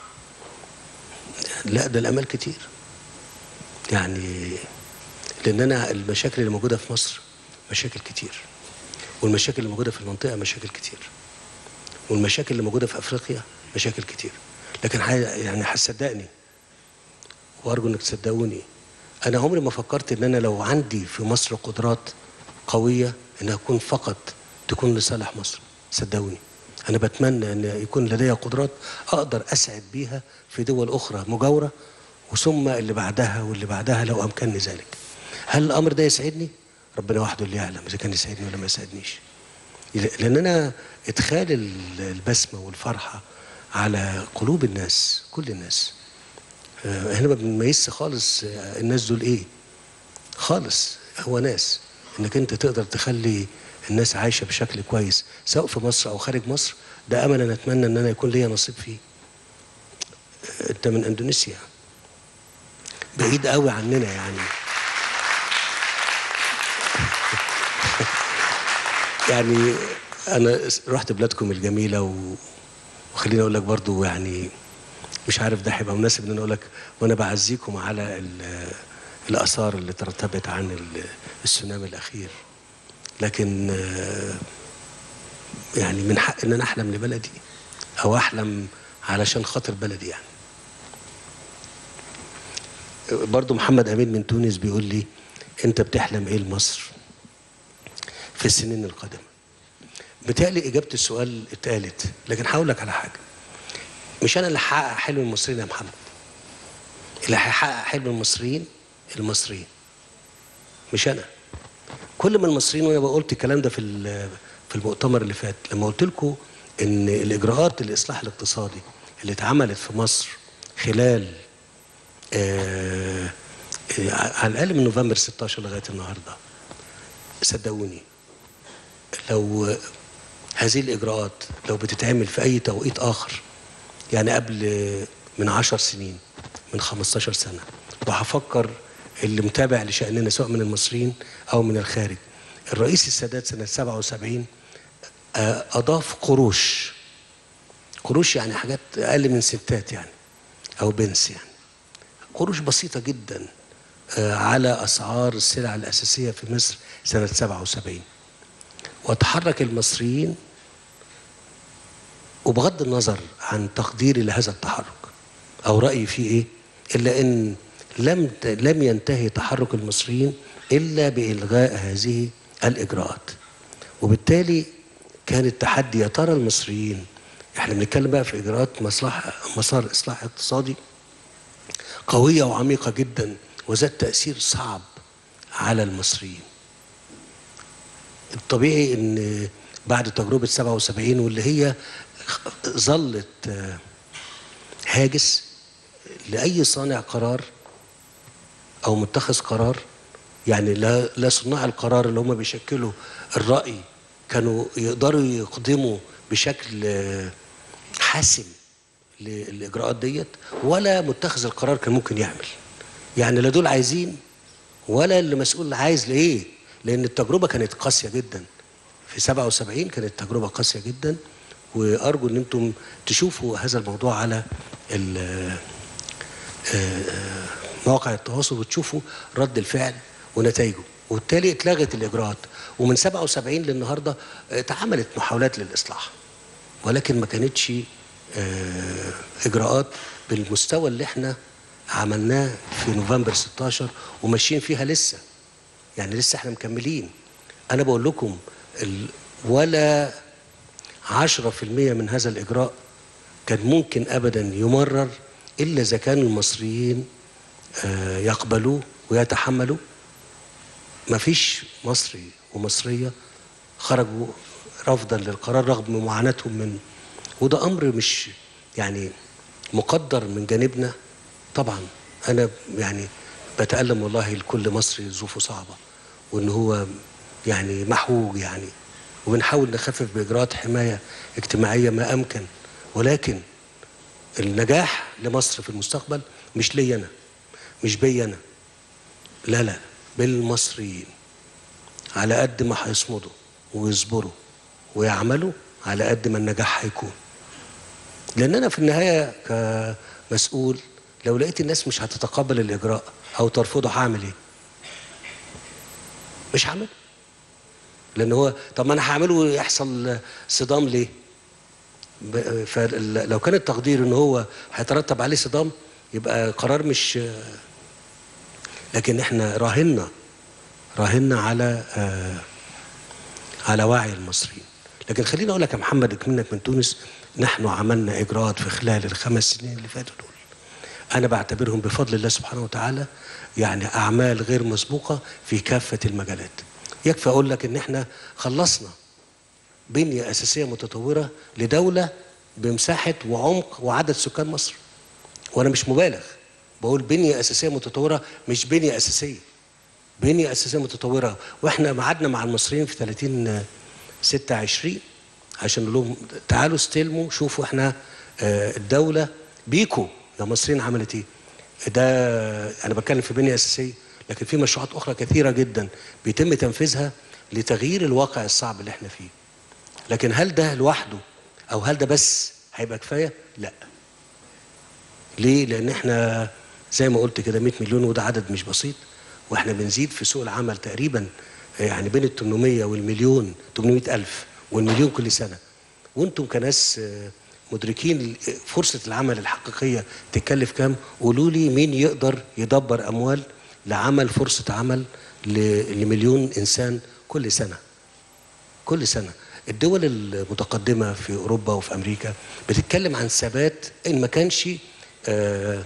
لا ده الامل كتير يعني لان انا المشاكل اللي موجوده في مصر مشاكل كتير والمشاكل اللي موجوده في المنطقه مشاكل كتير والمشاكل اللي موجوده في افريقيا مشاكل كتير لكن ح- يعني هتصدقني وارجو انك تصدقوني انا عمري ما فكرت ان انا لو عندي في مصر قدرات قويه انها تكون فقط تكون لصالح مصر صدقوني انا بتمنى ان يكون لدي قدرات اقدر اسعد بيها في دول اخرى مجاوره وثم اللي بعدها واللي بعدها لو امكنني ذلك هل الامر ده يسعدني ربنا وحده اللي يعلم اذا كان يسعدني ولا ما يسعدنيش لان انا ادخال ال- البسمه والفرحه على قلوب الناس كل الناس آه، احنا ما بنميزش خالص آه، الناس دول ايه خالص هو ناس انك انت تقدر تخلي الناس عايشه بشكل كويس سواء في مصر او خارج مصر ده امل انا اتمنى ان انا يكون ليا نصيب فيه آه، انت من اندونيسيا بعيد قوي عننا يعني يعني انا رحت بلادكم الجميله و... وخليني اقول لك برضو يعني مش عارف ده هيبقى مناسب ان انا اقول لك وانا بعزيكم على ال- الاثار اللي ترتبت عن ال- السونامي الاخير لكن آه، يعني من حق ان انا احلم لبلدي او احلم علشان خاطر بلدي يعني برضو محمد امين من تونس بيقول لي انت بتحلم ايه لمصر في السنين القادمه بتهيألي اجابه السؤال اتقالت لكن هقول لك على حاجه مش انا اللي هحقق حلم المصريين يا محمد اللي هيحقق حلم المصريين المصريين مش انا كل ما المصريين وانا قلت الكلام ده في ال- في المؤتمر اللي فات لما قلت لكم ان الاجراءات الاصلاح الاقتصادي اللي اتعملت في مصر خلال آه آه على الاقل من نوفمبر 16 لغايه النهارده صدقوني لو هذه الاجراءات لو بتتعمل في اي توقيت اخر يعني قبل من عشر سنين من 15 سنة وهفكر اللي متابع لشأننا سواء من المصريين أو من الخارج الرئيس السادات سنة 77 آه، أضاف قروش قروش يعني حاجات أقل من ستات يعني أو بنس يعني قروش بسيطة جدا آه، على أسعار السلع الأساسية في مصر سنة 77 وتحرك المصريين وبغض النظر عن تقديري لهذا التحرك او رايي فيه ايه الا ان لم ت- لم ينتهي تحرك المصريين الا بالغاء هذه الاجراءات وبالتالي كان التحدي يا ترى المصريين احنا بنتكلم بقى في اجراءات مصلحه مسار اصلاح اقتصادي قويه وعميقه جدا وذات تاثير صعب على المصريين الطبيعي ان بعد تجربه 77 واللي هي ظلت آه، هاجس لاي صانع قرار او متخذ قرار يعني لا لا صناع القرار اللي هم بيشكلوا الراي كانوا يقدروا يقدموا بشكل آه، حاسم للاجراءات ديت ولا متخذ القرار كان ممكن يعمل يعني لا دول عايزين ولا اللي مسؤول عايز لايه لان التجربه كانت قاسيه جدا في 77 كانت تجربه قاسيه جدا وارجو ان انتم تشوفوا هذا الموضوع على ال- آه، مواقع التواصل وتشوفوا رد الفعل ونتائجه وبالتالي اتلغت الاجراءات ومن 77 للنهارده آه، اتعملت محاولات للاصلاح ولكن ما كانتش آه، اجراءات بالمستوى اللي احنا عملناه في نوفمبر 16 وماشيين فيها لسه يعني لسه احنا مكملين انا بقول لكم ال- ولا 10% من هذا الاجراء كان ممكن ابدا يمرر الا اذا كان المصريين آه، يقبلوه ويتحملوا ما فيش مصري ومصريه خرجوا رفضا للقرار رغم معاناتهم من وده امر مش يعني مقدر من جانبنا طبعا انا يعني بتالم والله لكل مصري ظروفه صعبه وان هو يعني محوج يعني وبنحاول نخفف باجراءات حمايه اجتماعيه ما امكن ولكن النجاح لمصر في المستقبل مش لي انا مش بي انا لا لا بالمصريين على قد ما هيصمدوا ويصبروا ويعملوا على قد ما النجاح هيكون لان انا في النهايه كمسؤول لو لقيت الناس مش هتتقبل الاجراء او ترفضه هعمل ايه مش هعمل لان هو طب ما انا هعمله يحصل صدام ليه ب- فلو كان التقدير ان هو هيترتب عليه صدام يبقى قرار مش لكن احنا راهنا راهنا على آه على وعي المصريين لكن خليني اقول لك يا محمد منك من تونس نحن عملنا اجراءات في خلال الخمس سنين اللي فاتوا دول انا بعتبرهم بفضل الله سبحانه وتعالى يعني اعمال غير مسبوقه في كافه المجالات يكفي اقول لك ان احنا خلصنا بنيه اساسيه متطوره لدوله بمساحه وعمق وعدد سكان مصر وانا مش مبالغ بقول بنيه اساسيه متطوره مش بنيه اساسيه بنيه اساسيه متطوره واحنا قعدنا مع المصريين في 30 26 عشان نقول لهم تعالوا استلموا شوفوا احنا آه، الدوله بيكو يا مصريين عملت ايه ده انا بتكلم في بنيه اساسيه لكن في مشروعات اخرى كثيره جدا بيتم تنفيذها لتغيير الواقع الصعب اللي احنا فيه لكن هل ده لوحده او هل ده بس هيبقى كفايه لا ليه لان احنا زي ما قلت كده 100 مليون وده عدد مش بسيط واحنا بنزيد في سوق العمل تقريبا يعني بين ال 800 والمليون 800 الف والمليون كل سنه وانتم كناس آه، مدركين فرصه العمل الحقيقيه تكلف كام قولوا لي مين يقدر يدبر اموال لعمل فرصه عمل ل- لمليون انسان كل سنه كل سنه الدول المتقدمه في اوروبا وفي امريكا بتتكلم عن ثبات ان ما كانش آه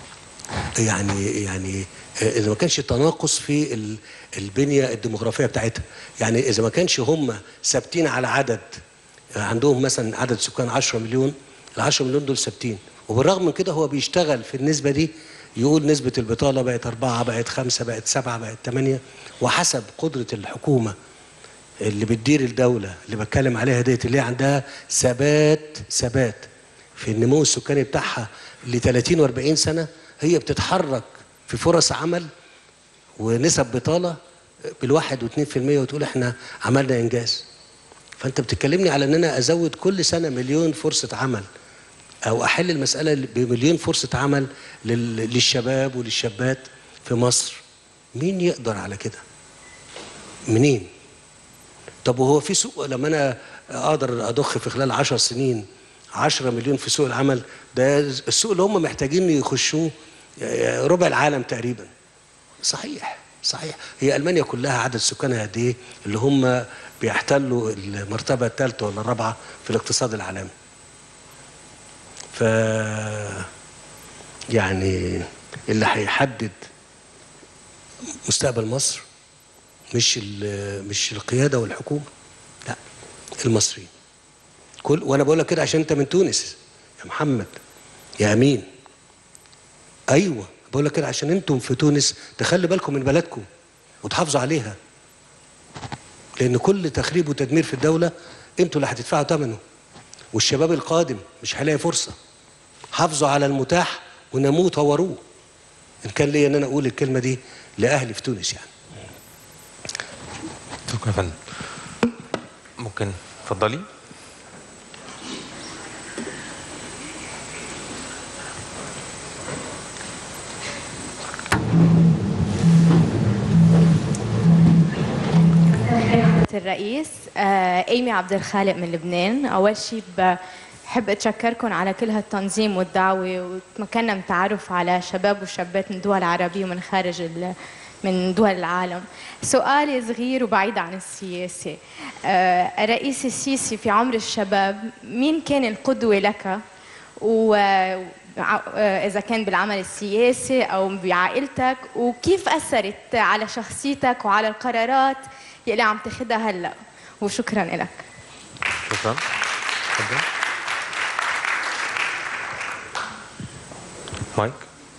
يعني يعني آه، اذا ما كانش تناقص في ال- البنيه الديموغرافيه بتاعتها يعني اذا ما كانش هم ثابتين على عدد آه، عندهم مثلا عدد سكان 10 مليون ال 10 مليون دول ثابتين وبالرغم من كده هو بيشتغل في النسبه دي يقول نسبه البطاله بقت أربعة بقت خمسة بقت سبعة بقت ثمانية وحسب قدره الحكومه اللي بتدير الدولة اللي بتكلم عليها ديت اللي هي عندها ثبات ثبات في النمو السكاني بتاعها ل 30 و40 سنة هي بتتحرك في فرص عمل ونسب بطالة بالواحد واثنين في المية وتقول احنا عملنا انجاز فانت بتكلمني على ان انا ازود كل سنة مليون فرصة عمل او احل المسألة بمليون فرصة عمل لل- للشباب وللشابات في مصر مين يقدر على كده منين طب وهو في سوق لما انا اقدر اضخ في خلال عشر سنين عشرة مليون في سوق العمل ده السوق اللي هم محتاجين يخشوه ربع العالم تقريبا صحيح صحيح هي المانيا كلها عدد سكانها قد ايه اللي هم بيحتلوا المرتبه الثالثه ولا الرابعه في الاقتصاد العالمي ف يعني اللي هيحدد مستقبل مصر مش ال- مش القياده والحكومه لا المصريين كل وانا بقول لك كده عشان انت من تونس يا محمد يا امين ايوه بقول لك كده عشان انتم في تونس تخلي بالكم من بلدكم وتحافظوا عليها لان كل تخريب وتدمير في الدوله انتوا اللي هتدفعوا ثمنه والشباب القادم مش هيلاقي فرصه حافظوا على المتاح ونموه طوروه ان كان ليا ان انا اقول الكلمه دي لاهلي في تونس يعني شكرا يا فندم ممكن اتفضلي الرئيس آه، ايمي عبد الخالق من لبنان اول شيء بحب اتشكركم على كل هالتنظيم والدعوه وتمكنا من التعرف على شباب وشابات من الدول العربيه ومن خارج ال- من دول العالم سؤالي صغير وبعيد عن السياسة آه، الرئيس السيسي في عمر الشباب مين كان القدوة لك وإذا كان بالعمل السياسي أو بعائلتك وكيف أثرت على شخصيتك وعلى القرارات يلي عم تاخدها هلأ وشكرا لك شكرا تفضل مايك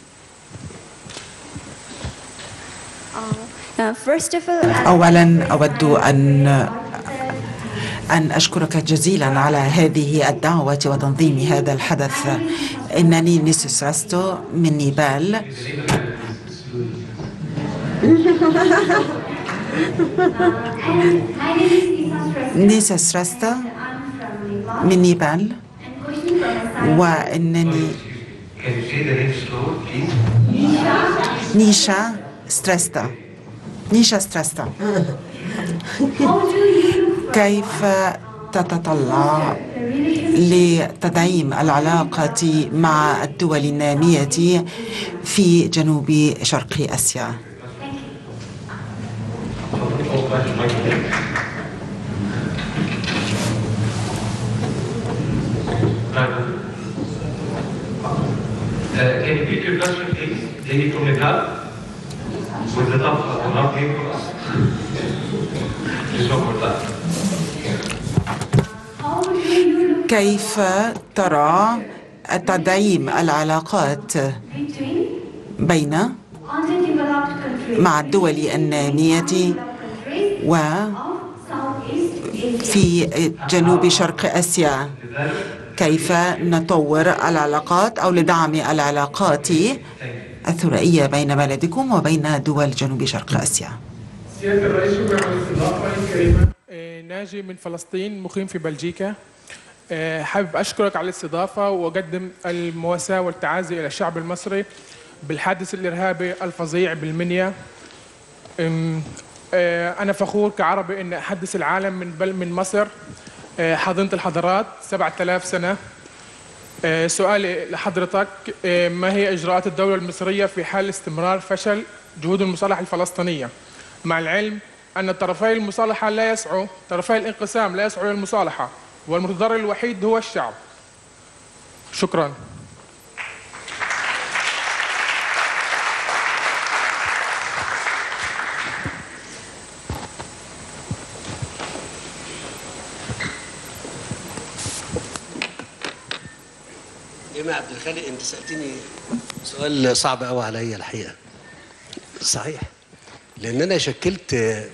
Uh, first of all, أولا أود أن أن أشكرك جزيلا على هذه الدعوة وتنظيم هذا الحدث إنني نيسوس راستو من نيبال نيسوس راستا من نيبال وإنني نيشا ستريستا نيشا ستريستا كيف تتطلع لتدعيم العلاقة مع الدول النامية في جنوب شرق آسيا Uh, can you repeat your question, please? Lady from Nepal? With the top of not name for us. Just one more time. كيف ترى تدعيم العلاقات بين مع الدول النامية وفي جنوب شرق آسيا كيف نطور العلاقات أو لدعم العلاقات الثنائية بين بلدكم وبين دول جنوب شرق آسيا سيادة الرئيس شكرا على الاستضافة الكريمة آه، ناجي من فلسطين مقيم في بلجيكا آه، حابب أشكرك على الاستضافة وأقدم المواساة والتعازي إلى الشعب المصري بالحادث الإرهابي الفظيع بالمنيا أم، آه، أنا فخور كعربي أن أحدث العالم من بل من مصر آه، حاضنة الحضارات 7000 سنة آه، سؤالي لحضرتك آه، ما هي إجراءات الدولة المصرية في حال استمرار فشل جهود المصالحة الفلسطينية مع العلم أن طرفي المصالحة لا يسعوا طرفي الانقسام لا يسعوا للمصالحة والمتضرر الوحيد هو الشعب شكرا إمام عبد الخالق أنت سألتني سؤال صعب قوي عليا الحقيقة صحيح لأن أنا شكلت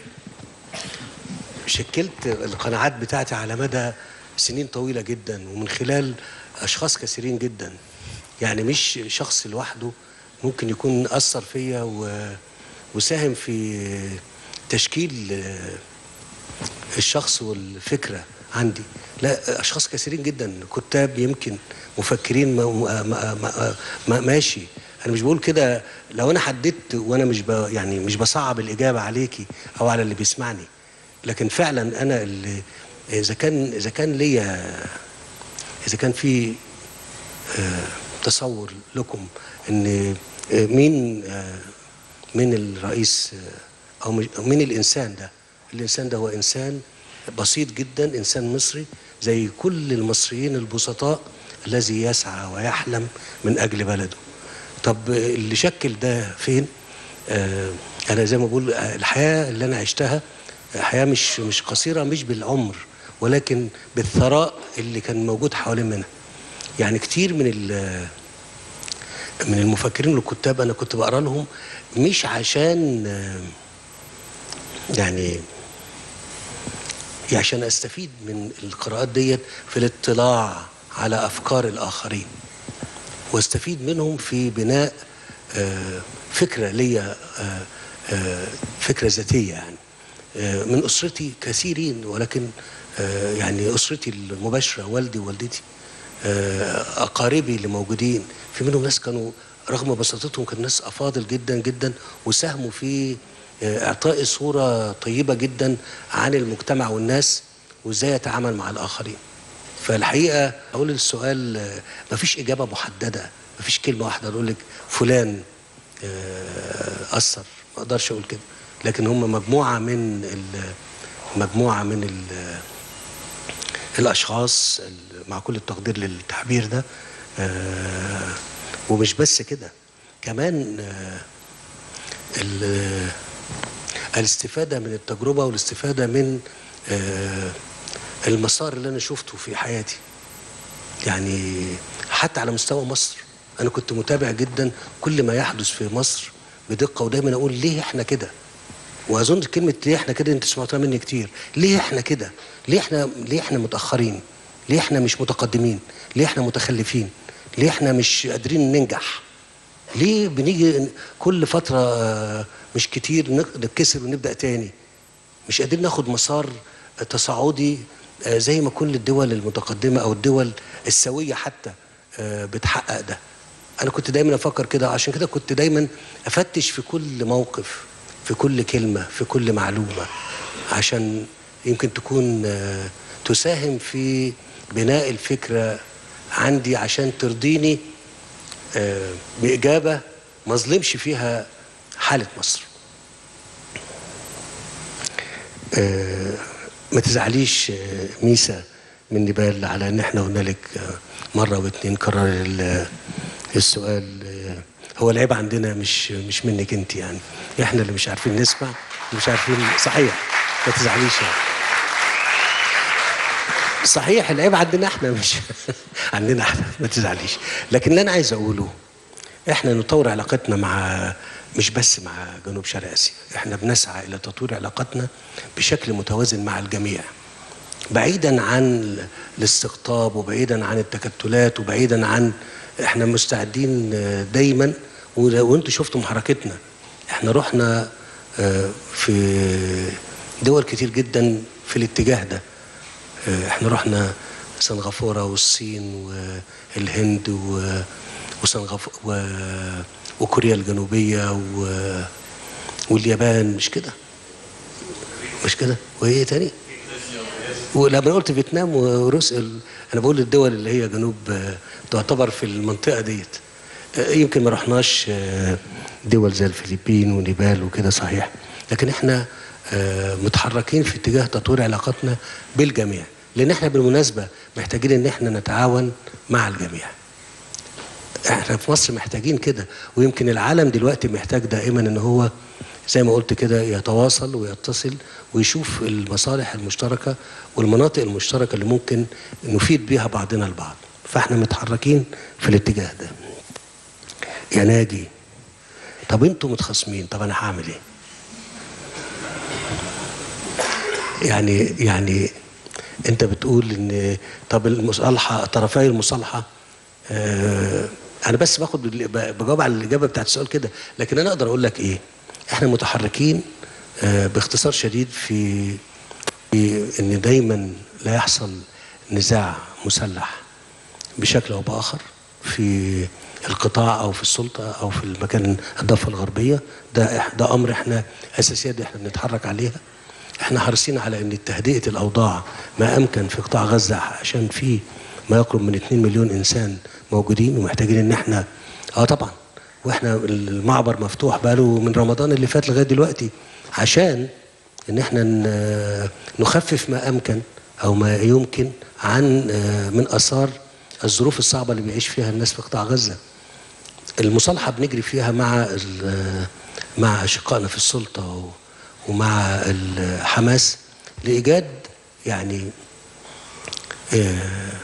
شكلت القناعات بتاعتي على مدى سنين طويلة جدا ومن خلال أشخاص كثيرين جدا يعني مش شخص لوحده ممكن يكون أثر فيا و... وساهم في تشكيل الشخص والفكرة عندي لا أشخاص كثيرين جدا كتاب يمكن مفكرين ما ما ما ما ماشي أنا مش بقول كده لو أنا حددت وأنا مش ب يعني مش بصعب الإجابة عليكي أو على اللي بيسمعني لكن فعلا أنا اللي إذا كان إذا كان ليا إذا كان في آه، تصور لكم إن آه، مين آه، مين الرئيس آه، أو مش- أو مين الإنسان ده الإنسان ده هو إنسان بسيط جدا إنسان مصري زي كل المصريين البسطاء الذي يسعى ويحلم من أجل بلده طب اللي شكل ده فين آه أنا زي ما بقول آه، الحياة اللي أنا عشتها آه، حياة مش مش قصيرة مش بالعمر ولكن بالثراء اللي كان موجود حوالين منها يعني كتير من ال- من المفكرين والكتاب انا كنت بقرا لهم مش عشان آه، يعني عشان استفيد من القراءات ديت في الاطلاع على افكار الاخرين واستفيد منهم في بناء آه، فكره ليا آه، آه، فكره ذاتيه يعني آه، من اسرتي كثيرين ولكن آه، يعني اسرتي المباشره والدي ووالدتي آه، اقاربي اللي موجودين في منهم ناس كانوا رغم بساطتهم كانوا ناس افاضل جدا جدا وساهموا في آه، اعطائي صوره طيبه جدا عن المجتمع والناس وازاي يتعامل مع الاخرين فالحقيقه اقول السؤال آه، مفيش اجابه محدده مفيش كلمه واحده اقول لك فلان آه، اثر ما اقدرش اقول كده لكن هم مجموعه من ال- مجموعه من ال- الاشخاص ال- مع كل التقدير للتعبير ده آه، ومش بس كده كمان آه، ال- الاستفاده من التجربه والاستفاده من آه، المسار اللي انا شفته في حياتي يعني حتى على مستوى مصر انا كنت متابع جدا كل ما يحدث في مصر بدقه ودايما اقول ليه احنا كده واظن كلمه ليه احنا كده انت سمعتها مني كتير ليه احنا كده ليه احنا ليه احنا متاخرين ليه احنا مش متقدمين ليه احنا متخلفين ليه احنا مش قادرين ننجح ليه بنيجي كل فتره آه، مش كتير نك- نتكسر ونبدا تاني مش قادرين ناخد مسار تصاعدي آه، زي ما كل الدول المتقدمه او الدول السويه حتى آه، بتحقق ده انا كنت دايما افكر كده عشان كده كنت دايما افتش في كل موقف في كل كلمه في كل معلومه عشان يمكن تكون آه، تساهم في بناء الفكره عندي عشان ترضيني آه، باجابه ما اظلمش فيها حاله مصر آه، ما تزعليش آه، ميسا من نبال على ان احنا قلنا لك آه، مره واتنين كرر ال- السؤال آه، هو العيب عندنا مش مش منك انت يعني احنا اللي مش عارفين نسمع مش عارفين صحيح ما تزعليش يعني صحيح العيب عندنا احنا مش عندنا احنا ما تزعليش لكن اللي انا عايز اقوله احنا نطور علاقتنا مع مش بس مع جنوب شرق اسيا احنا بنسعى الى تطوير علاقتنا بشكل متوازن مع الجميع بعيدا عن الاستقطاب وبعيدا عن التكتلات وبعيدا عن احنا مستعدين آه، دايما ول- وانتوا شفتوا محركتنا احنا رحنا آه، في دول كتير جدا في الاتجاه ده آه، احنا رحنا سنغافوره والصين والهند و- وسنغاف و... وكوريا الجنوبيه و... واليابان مش كده مش كده وايه تاني ولما قلت فيتنام وروسيا ال- انا بقول الدول اللي هي جنوب آه، تعتبر في المنطقه ديت آه، يمكن ما رحناش آه، دول زي الفلبين ونيبال وكده صحيح لكن احنا آه، متحركين في اتجاه تطوير علاقاتنا بالجميع لان احنا بالمناسبه محتاجين ان احنا نتعاون مع الجميع احنا في مصر محتاجين كده ويمكن العالم دلوقتي محتاج دائما ان هو زي ما قلت كده يتواصل ويتصل ويشوف المصالح المشتركة والمناطق المشتركة اللي ممكن نفيد بيها بعضنا البعض فاحنا متحركين في الاتجاه ده يا ناجي طب انتوا متخاصمين طب انا هعمل ايه يعني يعني انت بتقول ان طب المصالحه طرفي المصالحه آه انا بس باخد بال- بجاوب على الاجابه بتاعت السؤال كده لكن انا اقدر اقول لك ايه احنا متحركين آه باختصار شديد في في ان دايما لا يحصل نزاع مسلح بشكل او باخر في القطاع او في السلطه او في المكان الضفه الغربيه ده إح- ده امر احنا اساسيات دي احنا بنتحرك عليها احنا حريصين على ان تهدئه الاوضاع ما امكن في قطاع غزه عشان في ما يقرب من 2 مليون انسان موجودين ومحتاجين ان احنا اه طبعا واحنا المعبر مفتوح بقاله من رمضان اللي فات لغايه دلوقتي عشان ان احنا ن- نخفف ما امكن او ما يمكن عن آه، من اثار الظروف الصعبه اللي بيعيش فيها الناس في قطاع غزه المصالحه بنجري فيها مع ال- مع اشقائنا في السلطه و- ومع ال- حماس لايجاد يعني آه،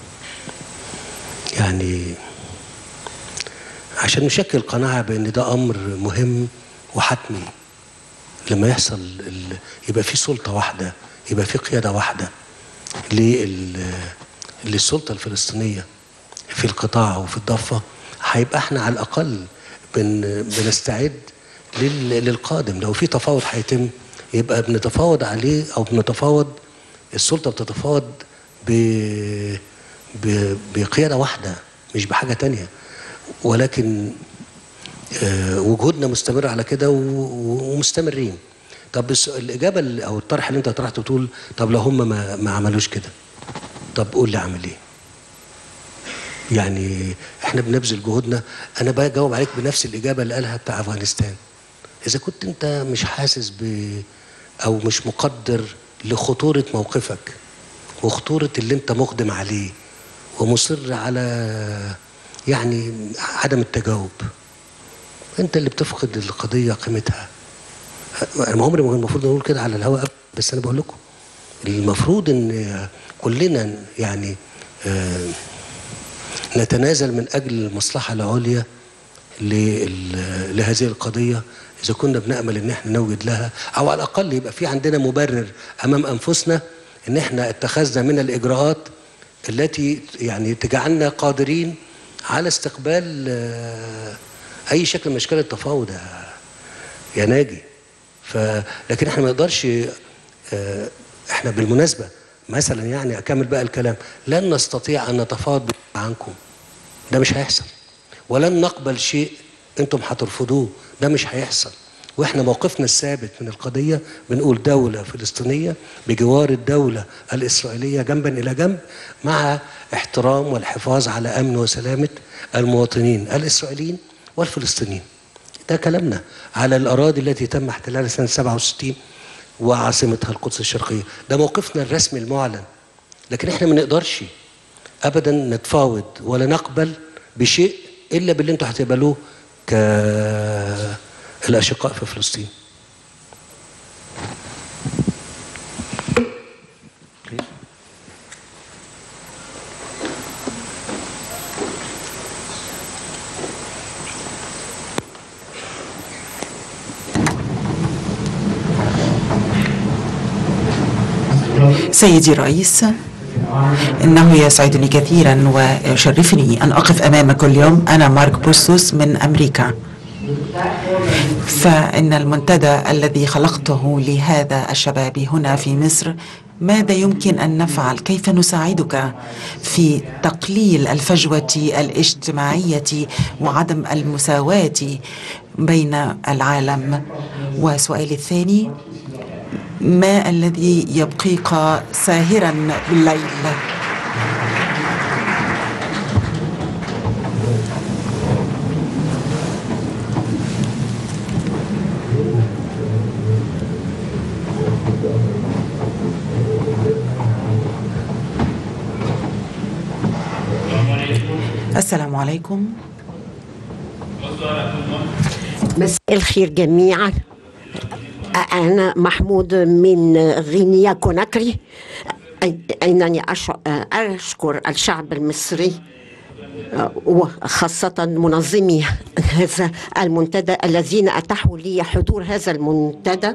يعني عشان نشكل قناعه بان ده امر مهم وحتمي لما يحصل ال... يبقى في سلطه واحده يبقى في قياده واحده لل... للسلطه الفلسطينيه في القطاع وفي الضفه هيبقى احنا على الاقل بن... بنستعد لل... للقادم لو في تفاوض هيتم يبقى بنتفاوض عليه او بنتفاوض السلطه بتتفاوض ب... ب... بقياده واحده مش بحاجه تانية ولكن آه، وجهودنا مستمر على كده و- و- ومستمرين طب الس- الاجابه ال- او الطرح اللي انت طرحته تقول طب لو هم ما, ما عملوش كده طب قول لي اعمل ايه يعني احنا بنبذل جهودنا انا بجاوب عليك بنفس الاجابه اللي قالها بتاع افغانستان اذا كنت انت مش حاسس ب او مش مقدر لخطوره موقفك وخطوره اللي انت مقدم عليه ومصر على يعني عدم التجاوب انت اللي بتفقد القضيه قيمتها انا عمري ما كان المفروض اقول كده على الهواء بس انا بقول لكم المفروض ان كلنا يعني آه، نتنازل من اجل المصلحه العليا لل- لهذه القضيه اذا كنا بنامل ان احنا نوجد لها او على الاقل يبقى في عندنا مبرر امام انفسنا ان احنا اتخذنا من الاجراءات التي يعني تجعلنا قادرين على استقبال آه، اي شكل من اشكال التفاوض يا- يا ناجي ف لكن احنا ما نقدرش آه، احنا بالمناسبه مثلا يعني اكمل بقى الكلام لن نستطيع ان نتفاوض عنكم ده مش هيحصل ولن نقبل شيء انتم هترفضوه ده مش هيحصل واحنا موقفنا الثابت من القضيه بنقول دوله فلسطينيه بجوار الدوله الاسرائيليه جنبا الى جنب مع احترام والحفاظ على امن وسلامه المواطنين الاسرائيليين والفلسطينيين ده كلامنا على الاراضي التي تم احتلالها سنه 67 وعاصمتها القدس الشرقيه ده موقفنا الرسمي المعلن لكن احنا ما نقدرش ابدا نتفاوض ولا نقبل بشيء الا باللي انتوا هتقبلوه كالاشقاء في فلسطين سيدي الرئيس إنه يسعدني كثيرا ويشرفني أن أقف أمامك اليوم أنا مارك بوستوس من أمريكا فإن المنتدى الذي خلقته لهذا الشباب هنا في مصر ماذا يمكن أن نفعل كيف نساعدك في تقليل الفجوة الاجتماعية وعدم المساواة بين العالم وسؤالي الثاني ما الذي يبقيك ساهرا بالليل السلام عليكم مساء الخير جميعا أنا محمود من غينيا كوناكري أنني أش- أشكر الشعب المصري وخاصة منظمي هذا المنتدى الذين أتاحوا لي حضور هذا المنتدى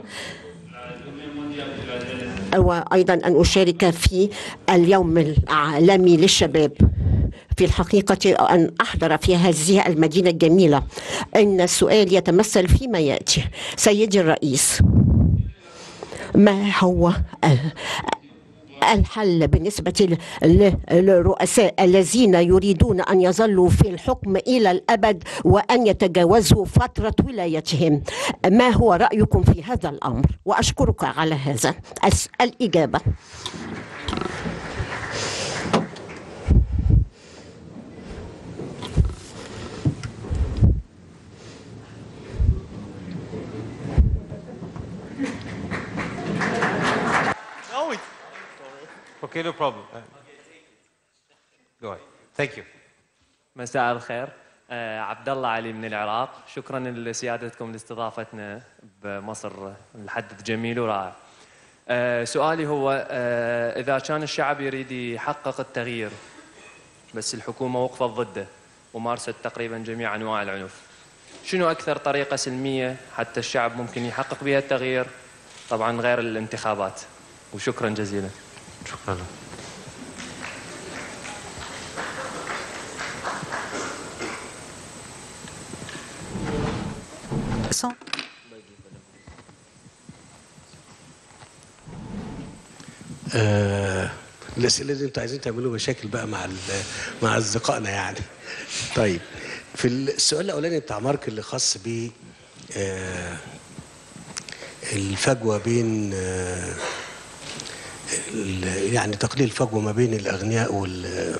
وأيضا أن أشارك في اليوم العالمي للشباب في الحقيقة أن أحضر في هذه المدينة الجميلة إن السؤال يتمثل فيما يأتي سيدي الرئيس ما هو الحل بالنسبة ل- للرؤساء الذين يريدون أن يظلوا في الحكم إلى الأبد وأن يتجاوزوا فترة ولايتهم ما هو رأيكم في هذا الأمر وأشكرك على هذا أس- الإجابة Okay, no problem. Uh, Go ahead. Thank you. مساء الخير آه، عبد الله علي من العراق شكرا لسيادتكم لاستضافتنا بمصر الحدث جميل ورائع آه، سؤالي هو آه، اذا كان الشعب يريد يحقق التغيير بس الحكومه وقفت ضده ومارست تقريبا جميع انواع العنف شنو اكثر طريقه سلميه حتى الشعب ممكن يحقق بها التغيير طبعا غير الانتخابات وشكرا جزيلا شكرا لك آه الاسئله دي انتوا عايزين تعملوا مشاكل بقى مع ال- مع اصدقائنا يعني طيب في السؤال الاولاني بتاع مارك اللي خاص ب آه، الفجوه بين آه، ال- يعني تقليل الفجوه ما بين الاغنياء وال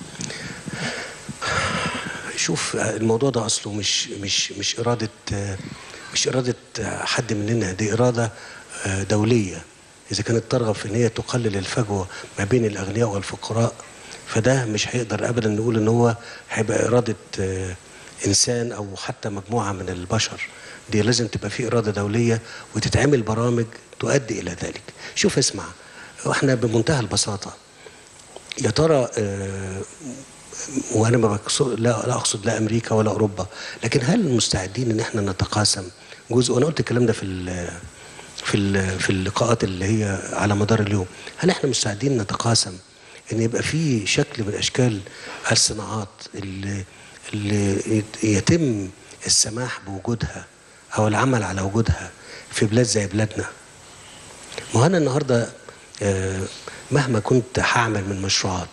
شوف آه، الموضوع ده اصله مش مش مش اراده آه، مش اراده آه، حد مننا دي اراده آه، دوليه اذا كانت ترغب في ان هي تقلل الفجوه ما بين الاغنياء والفقراء فده مش هيقدر ابدا نقول ان هو هيبقى اراده آه، انسان او حتى مجموعه من البشر دي لازم تبقى في اراده دوليه وتتعمل برامج تؤدي الى ذلك شوف اسمع واحنا بمنتهى البساطه يا ترى آه، وانا ما بقصد لا, لا اقصد لا امريكا ولا اوروبا لكن هل مستعدين ان احنا نتقاسم جزء وانا قلت الكلام ده في ال في ال في اللقاءات اللي هي على مدار اليوم هل احنا مستعدين نتقاسم ان يبقى في شكل من اشكال الصناعات اللي, اللي يت- يتم السماح بوجودها او العمل على وجودها في بلاد زي بلادنا ما هو انا النهارده آه، مهما كنت هعمل من مشروعات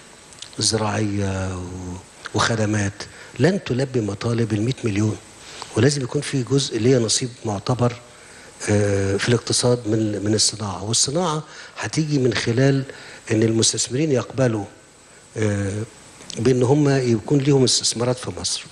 زراعيه و- وخدمات لن تلبي مطالب ال 100 مليون ولازم يكون في جزء ليه نصيب معتبر آه، في الاقتصاد من من الصناعه والصناعه هتيجي من خلال ان المستثمرين يقبلوا آه، بان هم يكون ليهم استثمارات في مصر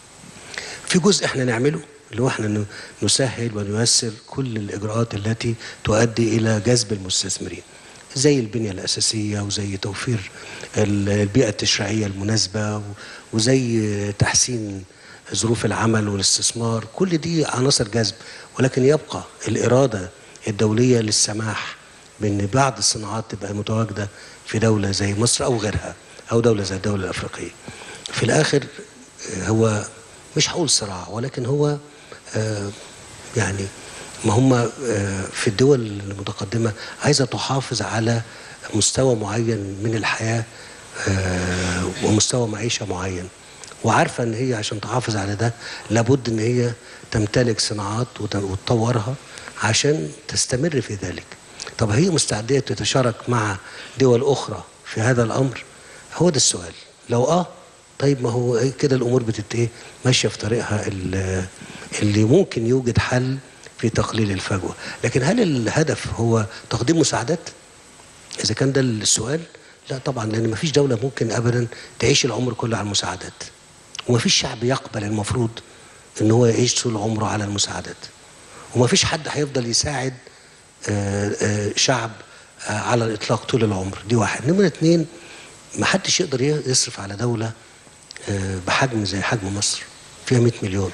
في جزء احنا نعمله اللي هو احنا ن- نسهل ونيسر كل الاجراءات التي تؤدي الى جذب المستثمرين زي البنيه الاساسيه وزي توفير ال- البيئه التشريعيه المناسبه و- وزي تحسين ظروف العمل والاستثمار كل دي عناصر جذب ولكن يبقى الاراده الدوليه للسماح بان بعض الصناعات تبقى متواجده في دوله زي مصر او غيرها او دوله زي الدوله الافريقيه في الاخر آه، هو مش هقول صراع ولكن هو آه، يعني ما هم آه، في الدول المتقدمة عايزة تحافظ على مستوى معين من الحياة آه، ومستوى معيشة معين وعارفة ان هي عشان تحافظ على ده لابد ان هي تمتلك صناعات وت- وتطورها عشان تستمر في ذلك طب هي مستعدة تتشارك مع دول أخرى في هذا الأمر هو ده السؤال لو اه طيب ما هو إيه كده الامور بتت ايه ماشيه في طريقها ال- اللي ممكن يوجد حل في تقليل الفجوه لكن هل الهدف هو تقديم مساعدات اذا كان ده السؤال لا طبعا لان ما فيش دوله ممكن ابدا تعيش العمر كله على المساعدات وما فيش شعب يقبل المفروض ان هو يعيش طول عمره على المساعدات وما فيش حد هيفضل يساعد آه، آه، شعب آه، على الاطلاق طول العمر دي واحد نمره اتنين ما حدش يقدر يصرف على دوله آه، بحجم زي حجم مصر فيها 100 مليون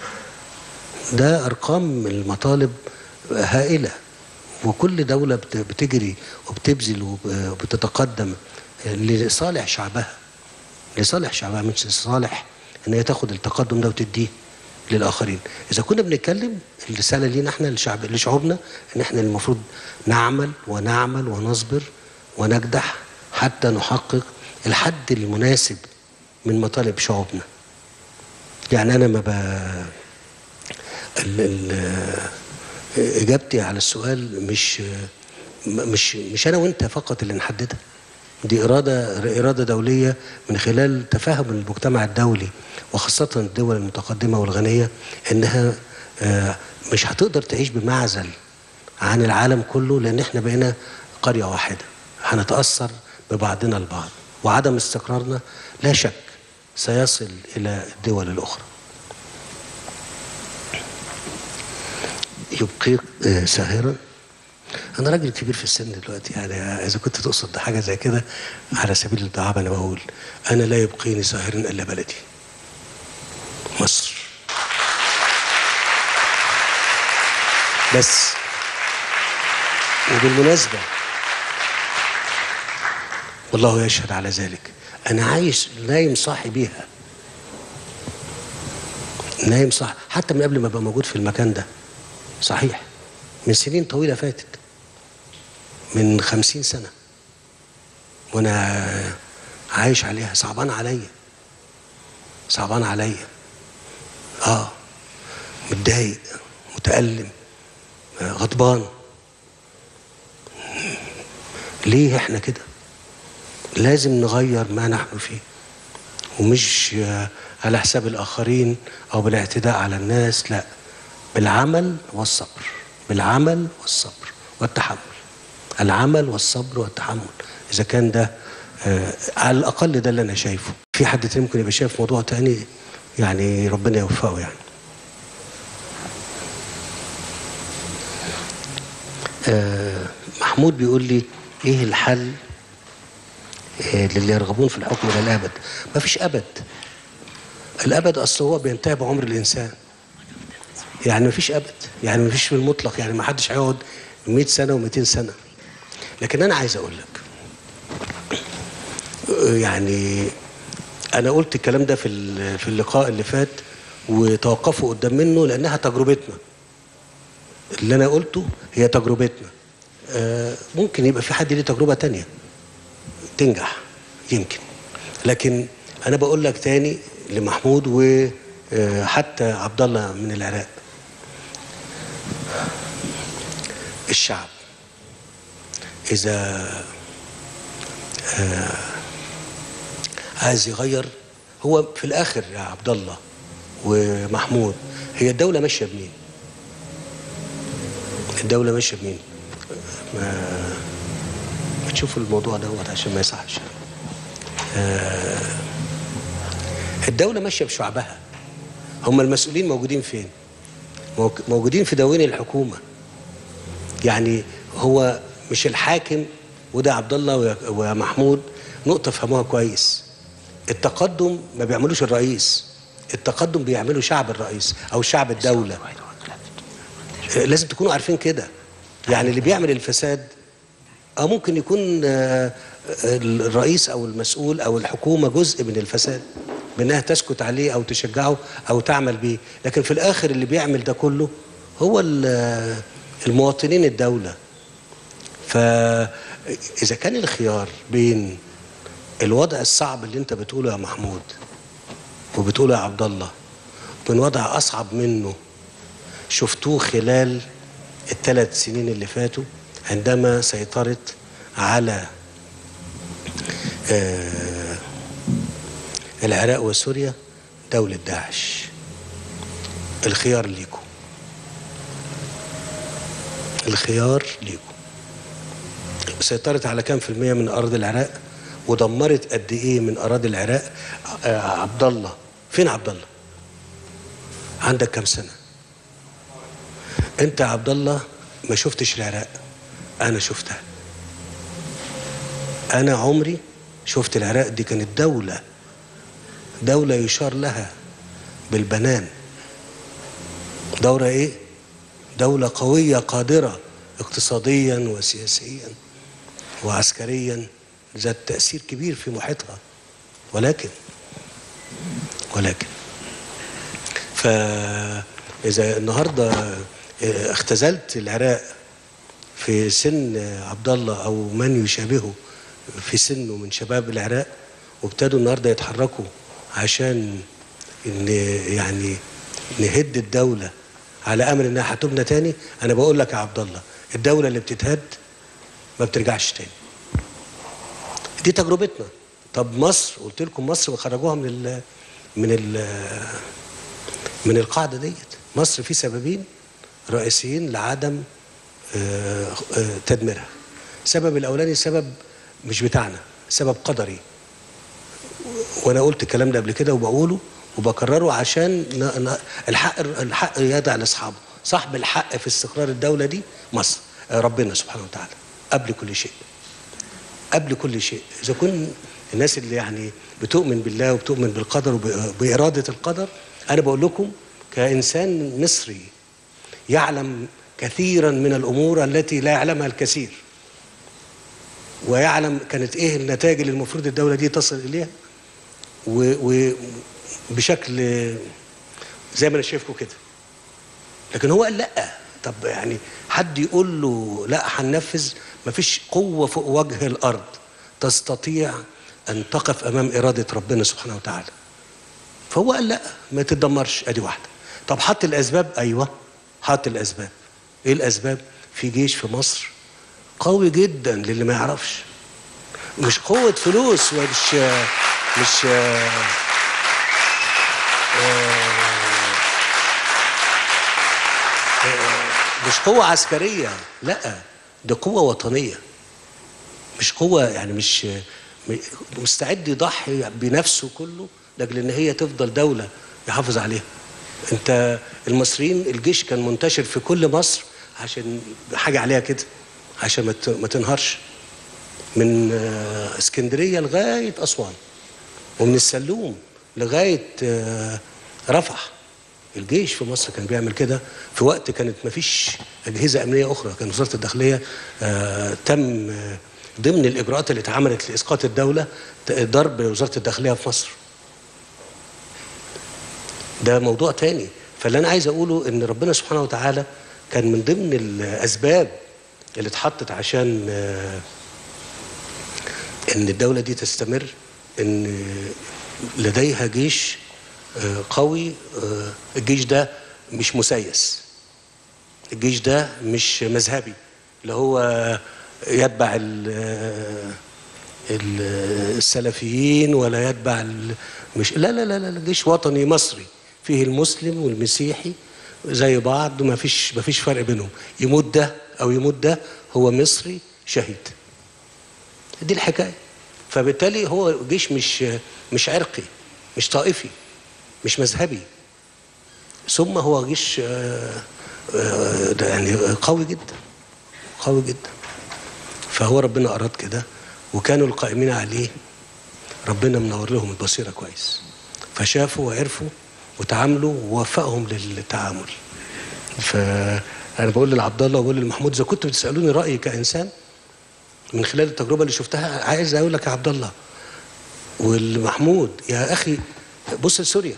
ده ارقام المطالب هائله وكل دوله بت- بتجري وبتبذل وب- وبتتقدم لصالح شعبها لصالح شعبها مش لصالح ان هي تاخد التقدم ده وتديه للاخرين اذا كنا بنتكلم الرساله لينا احنا لشعب لشعوبنا ان احنا المفروض نعمل ونعمل ونصبر ونجدح حتى نحقق الحد المناسب من مطالب شعوبنا يعني انا ما ب... ال... ال... اجابتي على السؤال مش م- مش مش انا وانت فقط اللي نحددها دي اراده اراده دوليه من خلال تفاهم المجتمع الدولي وخاصه الدول المتقدمه والغنيه انها آه، مش هتقدر تعيش بمعزل عن العالم كله لان احنا بقينا قريه واحده هنتاثر ببعضنا البعض وعدم استقرارنا لا شك سيصل الى الدول الاخرى يبقيك آه، ساهرا انا راجل كبير في السن دلوقتي يعني اذا كنت تقصد حاجه زي كده على سبيل الدعابه انا بقول انا لا يبقيني ساهرا الا بلدي مصر بس وبالمناسبه والله يشهد على ذلك انا عايش نايم صاحي بيها نايم صح حتى من قبل ما ابقى موجود في المكان ده صحيح من سنين طويله فاتت من خمسين سنة وأنا عايش عليها صعبان عليا صعبان عليا آه متضايق متألم آه، غضبان ليه احنا كده لازم نغير ما نحن فيه ومش آه، على حساب الآخرين أو بالاعتداء على الناس لا بالعمل والصبر بالعمل والصبر والتحمل العمل والصبر والتحمل إذا كان ده آه، على الأقل ده اللي أنا شايفه في حد تاني ممكن يبقى شايف موضوع تاني يعني ربنا يوفقه يعني آه، محمود بيقول لي ايه الحل آه، للي يرغبون في الحكم الى الابد ما فيش ابد الابد اصل هو بينتهي بعمر الانسان يعني ما فيش ابد يعني ما فيش في المطلق يعني ما حدش هيقعد 100 سنه و200 سنه لكن انا عايز اقول لك آه، يعني انا قلت الكلام ده في ال- في اللقاء اللي فات وتوقفوا قدام منه لانها تجربتنا اللي انا قلته هي تجربتنا آه، ممكن يبقى في حد ليه تجربه تانية تنجح يمكن لكن انا بقول لك تاني لمحمود وحتى عبد الله من العراق الشعب اذا آه، عايز يغير هو في الاخر يا عبد الله ومحمود هي الدوله ماشيه بمين الدولة ماشية بمين؟ ما ما تشوفوا الموضوع دوت عشان ما يصحش. آه، الدولة ماشية بشعبها. هم المسؤولين موجودين فين؟ موك- موجودين في دواوين الحكومة. يعني هو مش الحاكم وده عبد الله ويا- ومحمود نقطة فهموها كويس. التقدم ما بيعملوش الرئيس. التقدم بيعمله شعب الرئيس أو شعب الدولة. لازم تكونوا عارفين كده يعني اللي بيعمل الفساد اه ممكن يكون آه، الرئيس او المسؤول او الحكومه جزء من الفساد بانها تسكت عليه او تشجعه او تعمل بيه لكن في الاخر اللي بيعمل ده كله هو ال- المواطنين الدوله فاذا كان الخيار بين الوضع الصعب اللي انت بتقوله يا محمود وبتقوله يا عبد الله وبين وضع اصعب منه شفتوه خلال الثلاث سنين اللي فاتوا عندما سيطرت على آه، العراق وسوريا دولة داعش الخيار ليكم الخيار ليكم سيطرت على كام في المية من أرض العراق ودمرت قد إيه من أراضي العراق آه، عبد الله فين عبد الله عندك كام سنة انت يا عبد الله ما شفتش العراق انا شفتها انا عمري شفت العراق دي كانت دولة دولة يشار لها بالبنان دولة ايه دولة قوية قادرة اقتصاديا وسياسيا وعسكريا ذات تأثير كبير في محيطها ولكن ولكن فإذا النهارده اه، اختزلت العراق في سن عبد الله أو من يشابهه في سنه من شباب العراق وابتدوا النهارده يتحركوا عشان ان يعني نهد الدولة على أمر إنها هتبنى تاني أنا بقول لك يا عبد الله الدولة اللي بتتهد ما بترجعش تاني دي تجربتنا طب مصر قلت لكم مصر خرجوها من ال من ال من القاعده ديت مصر في سببين رئيسيين لعدم آه، آه، تدميرها السبب الاولاني سبب مش بتاعنا سبب قدري وانا قلت الكلام ده قبل كده وبقوله وبكرره عشان ن- ن- الحق الحق يدع لاصحابه صاحب الحق في استقرار الدوله دي مصر آه، ربنا سبحانه وتعالى قبل كل شيء قبل كل شيء اذا كن الناس اللي يعني بتؤمن بالله وبتؤمن بالقدر وبإرادة القدر أنا بقول لكم كإنسان مصري يعلم كثيرا من الأمور التي لا يعلمها الكثير ويعلم كانت إيه النتائج اللي المفروض الدولة دي تصل إليها وبشكل زي ما أنا شايفكم كده لكن هو قال لا طب يعني حد يقول له لا هننفذ مفيش قوة فوق وجه الأرض تستطيع أن تقف أمام إرادة ربنا سبحانه وتعالى فهو قال لا ما تتدمرش أدي واحدة طب حط الأسباب أيوة حط الأسباب إيه الأسباب في جيش في مصر قوي جدا للي ما يعرفش مش قوة فلوس ومش مش مش قوة عسكرية لا دي قوة وطنية مش قوة يعني مش م- مستعد يضحي بنفسه كله لاجل ان هي تفضل دولة يحافظ عليها انت المصريين الجيش كان منتشر في كل مصر عشان حاجة عليها كده عشان ما ت- ما تنهارش من آه، اسكندرية لغاية أسوان ومن السلوم لغاية آه، رفح الجيش في مصر كان بيعمل كده في وقت كانت مفيش أجهزة أمنية أخرى كان وزارة الداخلية آه، تم آه، ضمن الإجراءات اللي اتعملت لإسقاط الدولة ت- ضرب وزارة الداخلية في مصر ده موضوع تاني فاللي أنا عايز أقوله إن ربنا سبحانه وتعالى كان من ضمن الأسباب اللي اتحطت عشان آه، ان الدوله دي تستمر ان لديها جيش آه، قوي آه، الجيش ده مش مسيس الجيش ده مش مذهبي اللي هو يتبع ال- آه، ال- السلفيين ولا يتبع ال- مش لا لا لا لا جيش وطني مصري فيه المسلم والمسيحي زي بعض ما فيش ما فيش فرق بينهم يموت ده او يموت ده هو مصري شهيد دي الحكايه فبالتالي هو جيش مش مش عرقي مش طائفي مش مذهبي ثم هو جيش آه، آه، ده يعني قوي جدا قوي جدا فهو ربنا اراد كده وكانوا القائمين عليه ربنا منور لهم البصيره كويس فشافوا وعرفوا وتعاملوا ووفقهم للتعامل فانا بقول لعبد الله وبقول لمحمود اذا كنتوا بتسالوني رايي كانسان من خلال التجربه اللي شفتها عايز اقول لك يا عبد الله والمحمود يا اخي بص لسوريا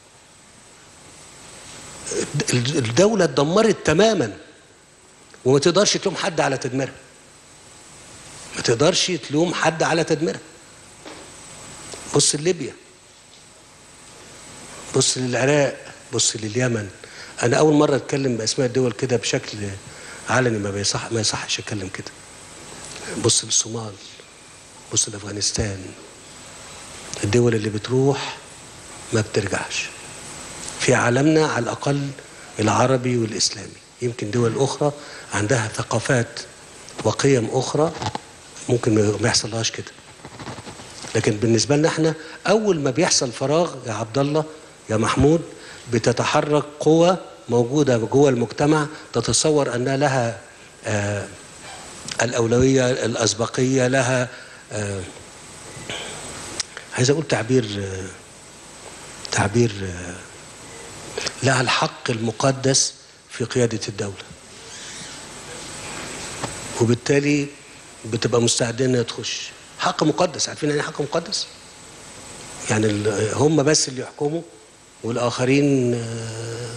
الد- الدوله اتدمرت تماما وما تقدرش تلوم حد على تدميرها ما تقدرش تلوم حد على تدميرها بص لليبيا بص للعراق بص لليمن انا اول مره اتكلم باسماء الدول كده بشكل علني ما بيصح ما يصحش اتكلم كده بص للصومال بص لافغانستان الدول اللي بتروح ما بترجعش في عالمنا على الاقل العربي والاسلامي يمكن دول اخرى عندها ثقافات وقيم اخرى ممكن ما ما يحصلهاش كده لكن بالنسبه لنا احنا اول ما بيحصل فراغ يا عبد الله يا محمود بتتحرك قوى موجوده جوه المجتمع تتصور انها لها آه الأولوية الأسبقية لها آه، عايز أقول تعبير آه، تعبير آه، لها الحق المقدس في قيادة الدولة وبالتالي بتبقى مستعدة إنها تخش حق مقدس عارفين يعني إيه حق مقدس؟ يعني ال- هم بس اللي يحكموا والآخرين آه،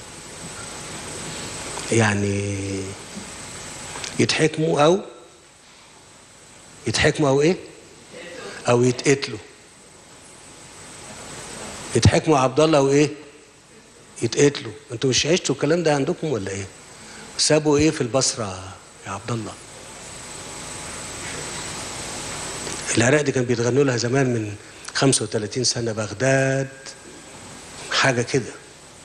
يعني يتحكموا او يتحكموا او ايه او يتقتلوا يتحكموا عبد الله او ايه يتقتلوا انتوا مش عشتوا الكلام ده عندكم ولا ايه سابوا ايه في البصره يا عبد الله العراق دي كان بيتغنوا لها زمان من 35 سنه بغداد حاجه كده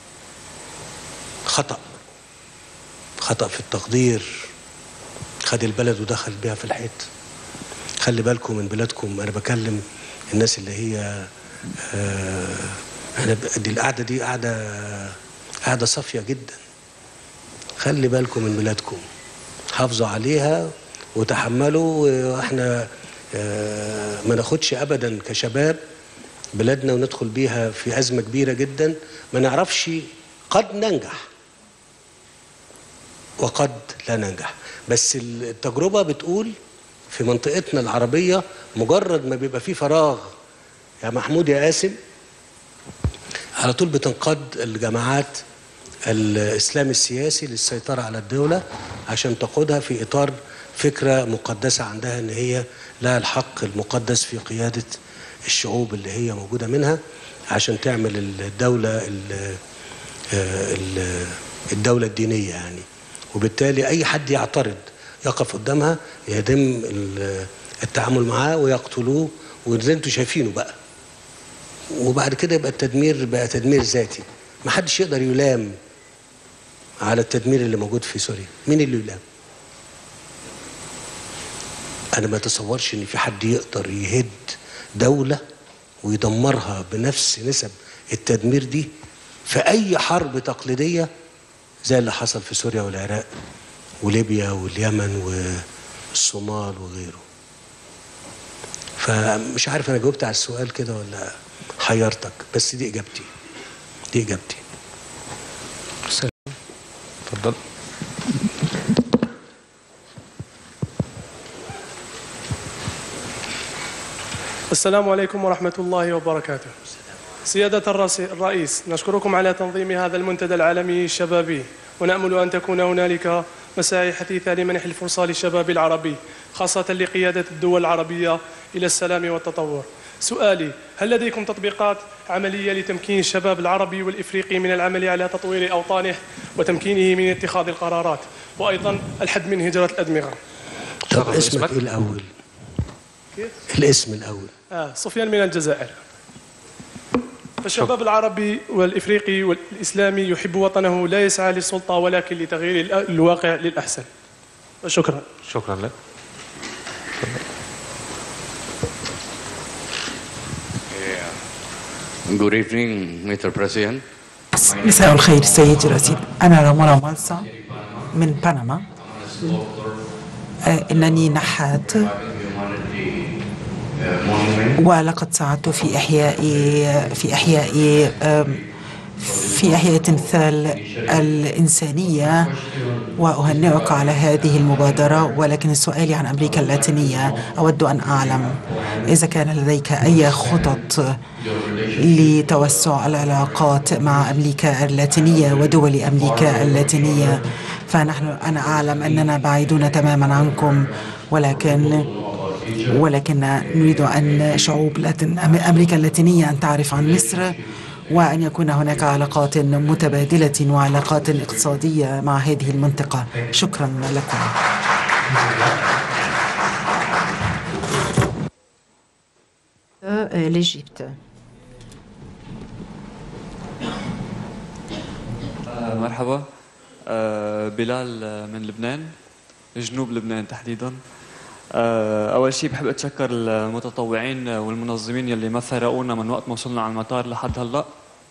خطأ خطأ في التقدير خد البلد ودخل بيها في الحيط خلي بالكم من بلادكم انا بكلم الناس اللي هي آه انا ب- دي القعده دي قعده قعده صافيه جدا خلي بالكم من بلادكم حافظوا عليها وتحملوا واحنا آه ما ناخدش ابدا كشباب بلادنا وندخل بيها في ازمه كبيره جدا ما نعرفش قد ننجح وقد لا ننجح بس التجربة بتقول في منطقتنا العربية مجرد ما بيبقى فيه فراغ يا محمود يا قاسم على طول بتنقض الجماعات الإسلام السياسي للسيطرة على الدولة عشان تقودها في إطار فكرة مقدسة عندها إن هي لها الحق المقدس في قيادة الشعوب اللي هي موجودة منها عشان تعمل الدولة ال- ال- الدولة الدينية يعني وبالتالي أي حد يعترض يقف قدامها يتم ال- التعامل معاه ويقتلوه واللي انتوا شايفينه بقى وبعد كده يبقى التدمير بقى تدمير ذاتي ما حدش يقدر يلام على التدمير اللي موجود في سوريا مين اللي يلام انا ما اتصورش ان في حد يقدر يهد دولة ويدمرها بنفس نسب التدمير دي في اي حرب تقليدية زي اللي حصل في سوريا والعراق وليبيا واليمن والصومال وغيره فمش عارف انا جاوبت على السؤال كده ولا حيرتك بس دي اجابتي دي اجابتي اتفضل السلام عليكم ورحمة الله وبركاته سيادة الرئيس- الرئيس نشكركم على تنظيم هذا المنتدى العالمي الشبابي ونأمل أن تكون هنالك مساعي حثيثة لمنح الفرصة للشباب العربي خاصة لقيادة الدول العربية إلى السلام والتطور سؤالي هل لديكم تطبيقات عملية لتمكين الشباب العربي والإفريقي من العمل على تطوير أوطانه وتمكينه من اتخاذ القرارات وأيضا الحد من هجرة الأدمغة طب اسمك ايه الاول كيف؟ الاسم الاول آه سفيان من الجزائر فالشباب العربي والإفريقي والإسلامي يحب وطنه لا يسعى للسلطة ولكن لتغيير الأ- الواقع للأحسن شكرا شكرا لك Good evening, Mr. President. مساء الخير سيدي الرئيس أنا رامونا مالسا من بنما آه، إنني نحات ولقد ساعدت في إحياء في إحياء آم، في إحياء تمثال الإنسانية وأهنئك على هذه المبادرة ولكن سؤالي عن أمريكا اللاتينية أود أن أعلم إذا كان لديك أي خطط لتوسع العلاقات مع أمريكا اللاتينية ودول أمريكا اللاتينية فنحن أنا أعلم أننا بعيدون تماما عنكم ولكن ولكن نريد أن شعوب لاتن أم- أمريكا اللاتينية أن تعرف عن مصر وأن يكون هناك علاقات متبادلة وعلاقات اقتصادية مع هذه المنطقة شكرا لكم l'Égypte. آه، مرحبا آه، بلال آه، من لبنان جنوب لبنان تحديدا آه، اول شيء بحب اتشكر المتطوعين والمنظمين يلي ما فرقونا من وقت ما وصلنا على المطار لحد هلا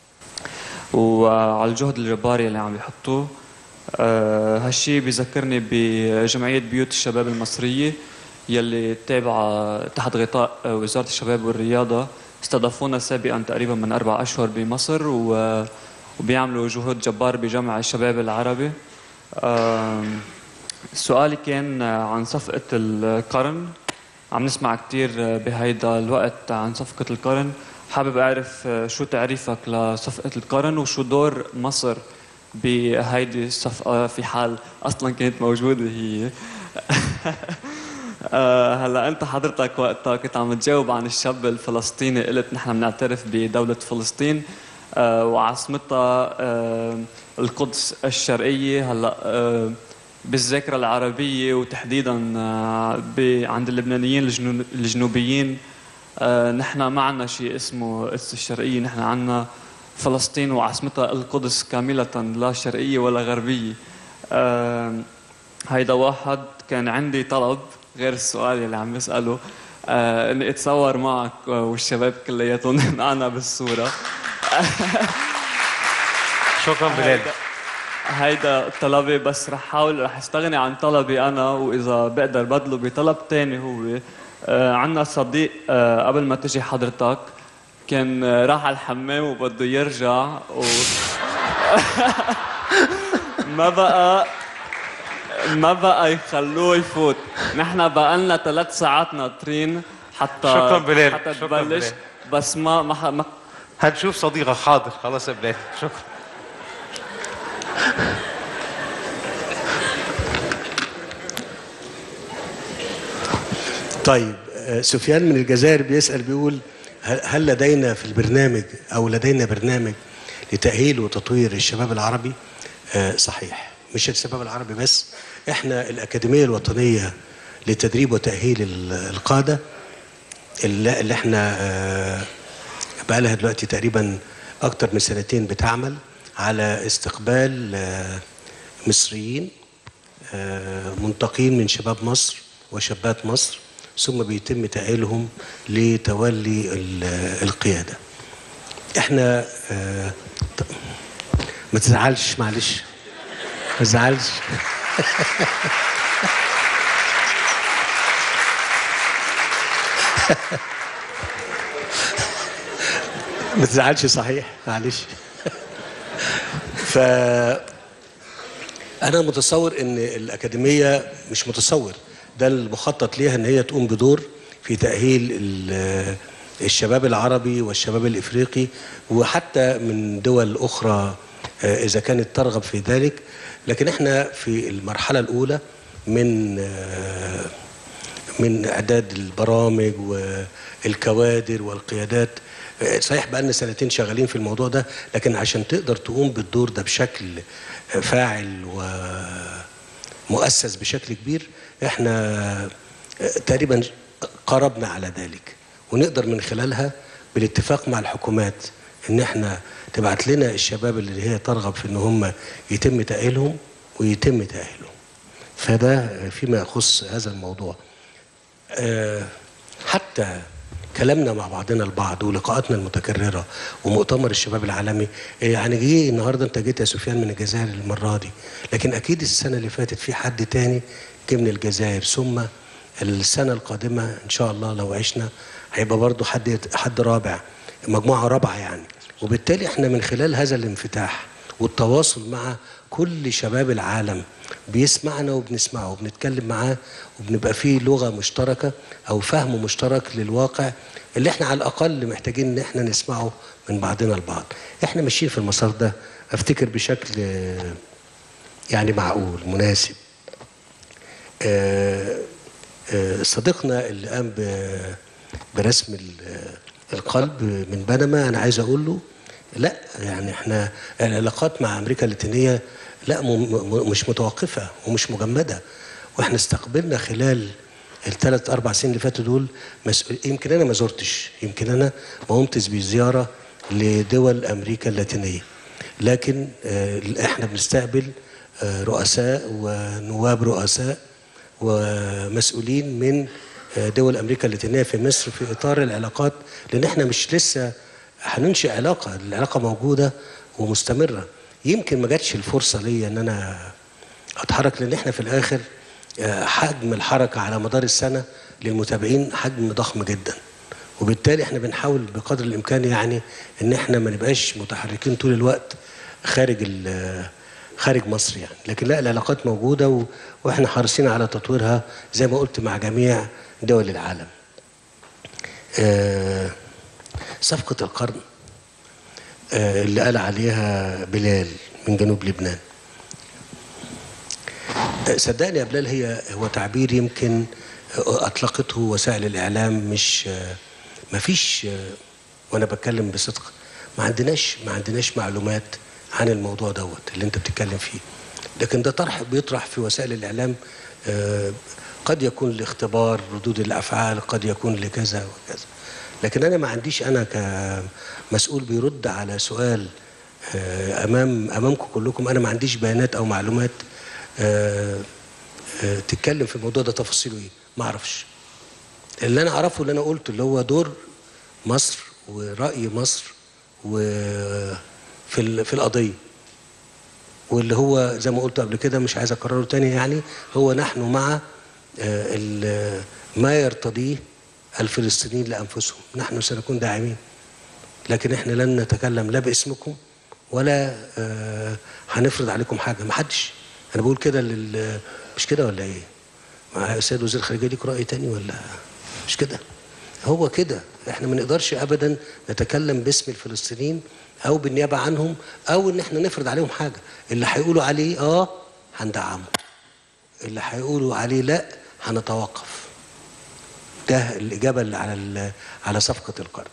وعلى الجهد الجبار يلي عم يحطوه آه، هالشيء بذكرني بجمعية بيوت الشباب المصرية يلي تابعة تحت غطاء وزارة الشباب والرياضة استضافونا سابقا تقريبا من أربع أشهر بمصر و وبيعملوا جهود جبار بجمع الشباب العربي آم، سؤالي كان عن صفقة القرن عم نسمع كتير بهيدا الوقت عن صفقة القرن حابب أعرف شو تعريفك لصفقة القرن وشو دور مصر بهيدي الصفقة في حال أصلا كانت موجودة هي آه، هلا انت حضرتك وقتها كنت عم تجاوب عن الشاب الفلسطيني قلت نحن بنعترف بدولة فلسطين آه، وعاصمتها آه، القدس الشرقية هلا آه، بالذاكرة العربية وتحديدا آه، ب- عند اللبنانيين الجنو- الجنوبيين آه، نحن ما عنا شيء اسمه القدس الشرقية نحن عنا فلسطين وعاصمتها القدس كاملة لا شرقية ولا غربية آه، هيدا واحد كان عندي طلب غير السؤال اللي عم بسأله آه اني اتصور معك آه، والشباب كلياتهم معنا بالصورة شكرا بلال هيدا- هيدا طلبي بس رح حاول رح استغني عن طلبي انا واذا بقدر بدله بطلب تاني هو آه عندنا صديق آه قبل ما تجي حضرتك كان آه، راح على الحمام وبده يرجع و ما بقى ما بقى يخلوه يفوت نحن بقى لنا ثلاث ساعات ناطرين حتى شكراً بلال. حتى شكراً تبلش بلال. بس ما ما ما هنشوف صديقك حاضر خلاص يا بلال شكرا طيب آه، سفيان من الجزائر بيسأل بيقول هل هل لدينا في البرنامج أو لدينا برنامج لتأهيل وتطوير الشباب العربي آه، صحيح مش الشباب العربي بس احنا الأكاديمية الوطنية لتدريب وتأهيل ال- القادة اللي اللي احنا آه، بقى لها دلوقتي تقريبا أكتر من سنتين بتعمل على استقبال آه، مصريين آه، منتقين من شباب مصر وشابات مصر ثم بيتم تأهيلهم لتولي ال- القيادة احنا آه، ط- ما تزعلش معلش ما تزعلش ما تزعلش صحيح معلش ف انا متصور ان الاكاديميه مش متصور ده المخطط ليها ان هي تقوم بدور في تاهيل ال- الشباب العربي والشباب الافريقي وحتى من دول اخرى آه، اذا كانت ترغب في ذلك لكن احنا في المرحله الاولى من آه، من اعداد البرامج والكوادر والقيادات آه، صحيح بقى لنا سنتين شغالين في الموضوع ده لكن عشان تقدر تقوم بالدور ده بشكل آه، فاعل ومؤسس بشكل كبير احنا آه، تقريبا قربنا على ذلك ونقدر من خلالها بالاتفاق مع الحكومات ان احنا تبعت لنا الشباب اللي هي ترغب في ان هم يتم تأهيلهم ويتم تأهيلهم فده فيما يخص هذا الموضوع آه، حتى كلامنا مع بعضنا البعض ولقاءاتنا المتكرره ومؤتمر الشباب العالمي آه، يعني جه النهارده انت جيت يا سفيان من الجزائر المره دي لكن اكيد السنه اللي فاتت في حد تاني جه من الجزائر ثم السنه القادمه ان شاء الله لو عشنا هيبقى برضو حد حد رابع مجموعه رابعه يعني وبالتالي احنا من خلال هذا الانفتاح والتواصل مع كل شباب العالم بيسمعنا وبنسمعه وبنتكلم معاه وبنبقى فيه لغة مشتركة أو فهم مشترك للواقع اللي احنا على الأقل محتاجين إن احنا نسمعه من بعضنا البعض احنا ماشيين في المسار ده أفتكر بشكل آه، يعني معقول مناسب آه، آه، صديقنا اللي قام ب- برسم ال- القلب من بنما انا عايز اقول له لا يعني احنا العلاقات مع امريكا اللاتينيه لا م- م- مش متوقفه ومش مجمده واحنا استقبلنا خلال الثلاث اربع سنين اللي فاتوا دول مسؤول يمكن انا ما زرتش يمكن انا ما قمتش بزياره لدول امريكا اللاتينيه لكن آه، احنا بنستقبل آه، رؤساء ونواب رؤساء ومسؤولين من آه، دول امريكا اللاتينيه في مصر في اطار العلاقات لان احنا مش لسه هننشئ علاقه العلاقه موجوده ومستمره يمكن ما جاتش الفرصه ليا ان انا اتحرك لان احنا في الاخر آه، حجم الحركه على مدار السنه للمتابعين حجم ضخم جدا وبالتالي احنا بنحاول بقدر الامكان يعني ان احنا ما نبقاش متحركين طول الوقت خارج ال- خارج مصر يعني لكن لا العلاقات موجوده و... واحنا حريصين على تطويرها زي ما قلت مع جميع دول العالم آه، صفقه القرن آه، اللي قال عليها بلال من جنوب لبنان آه، صدقني يا بلال هي هو تعبير يمكن آه، اطلقته وسائل الاعلام مش آه، ما فيش آه، وانا بتكلم بصدق ما عندناش ما عندناش معلومات عن الموضوع دوت اللي انت بتتكلم فيه لكن ده طرح بيطرح في وسائل الاعلام آه، قد يكون لاختبار ردود الافعال قد يكون لكذا وكذا لكن انا ما عنديش انا كمسؤول بيرد على سؤال آه، امام امامكم كلكم انا ما عنديش بيانات او معلومات آه، آه، تتكلم في الموضوع ده تفاصيله ايه ما اعرفش اللي انا اعرفه اللي انا قلته اللي هو دور مصر وراي مصر وفي ال- في القضيه واللي هو زي ما قلت قبل كده مش عايز اكرره تاني يعني هو نحن مع آه، ال- ما يرتضيه الفلسطينيين لانفسهم نحن سنكون داعمين لكن احنا لن نتكلم لا باسمكم ولا آه، هنفرض عليكم حاجه ما حدش انا بقول كده لل مش كده ولا ايه مع السيد وزير الخارجيه ليك راي تاني ولا مش كده هو كده احنا ما نقدرش ابدا نتكلم باسم الفلسطينيين او بالنيابه عنهم او ان احنا نفرض عليهم حاجه اللي هيقولوا عليه اه هندعمه اللي هيقولوا عليه لا هنتوقف ده الاجابه اللي على ال- على صفقه القرن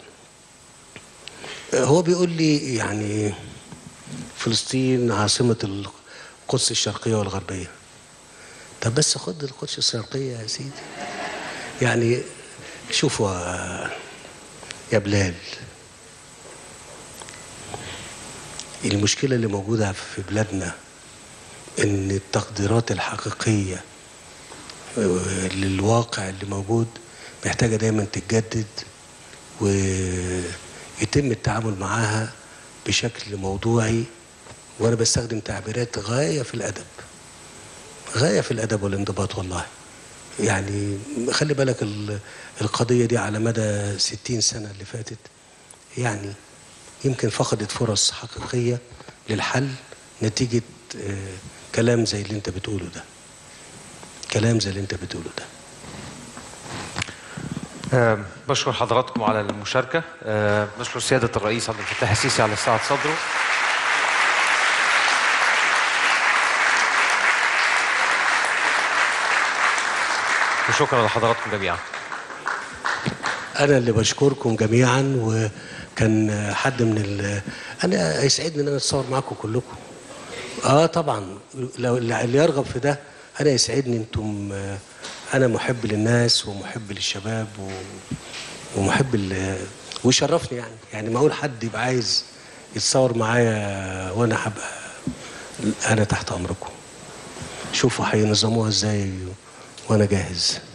هو بيقول لي يعني فلسطين عاصمه القدس الشرقيه والغربيه طب بس خد القدس الشرقيه يا سيدي يعني شوفوا يا- يا بلال المشكلة اللي موجودة في بلادنا إن التقديرات الحقيقية آه، للواقع اللي موجود محتاجة دايما تتجدد ويتم التعامل معاها بشكل موضوعي وأنا بستخدم تعبيرات غاية في الأدب غاية في الأدب والانضباط والله يعني خلي بالك ال- القضية دي على مدى ستين سنة اللي فاتت يعني يمكن فقدت فرص حقيقية للحل نتيجة آه، كلام زي اللي انت بتقوله ده كلام زي اللي انت بتقوله ده آه، بشكر حضراتكم على المشاركة آه، بشكر سيادة الرئيس عبد الفتاح السيسي على سعة صدره وشكرا لحضراتكم جميعا أنا اللي بشكركم جميعا وكان حد من ال... أنا يسعدني إن أنا أتصور معاكم كلكم. آه طبعا لو اللي يرغب في ده أنا يسعدني أنتم آه، أنا محب للناس ومحب للشباب و... ومحب ال... ويشرفني يعني يعني ما أقول حد يبقى عايز يتصور معايا وأنا هبقى أنا تحت أمركم. شوفوا هينظموها إزاي وأنا جاهز.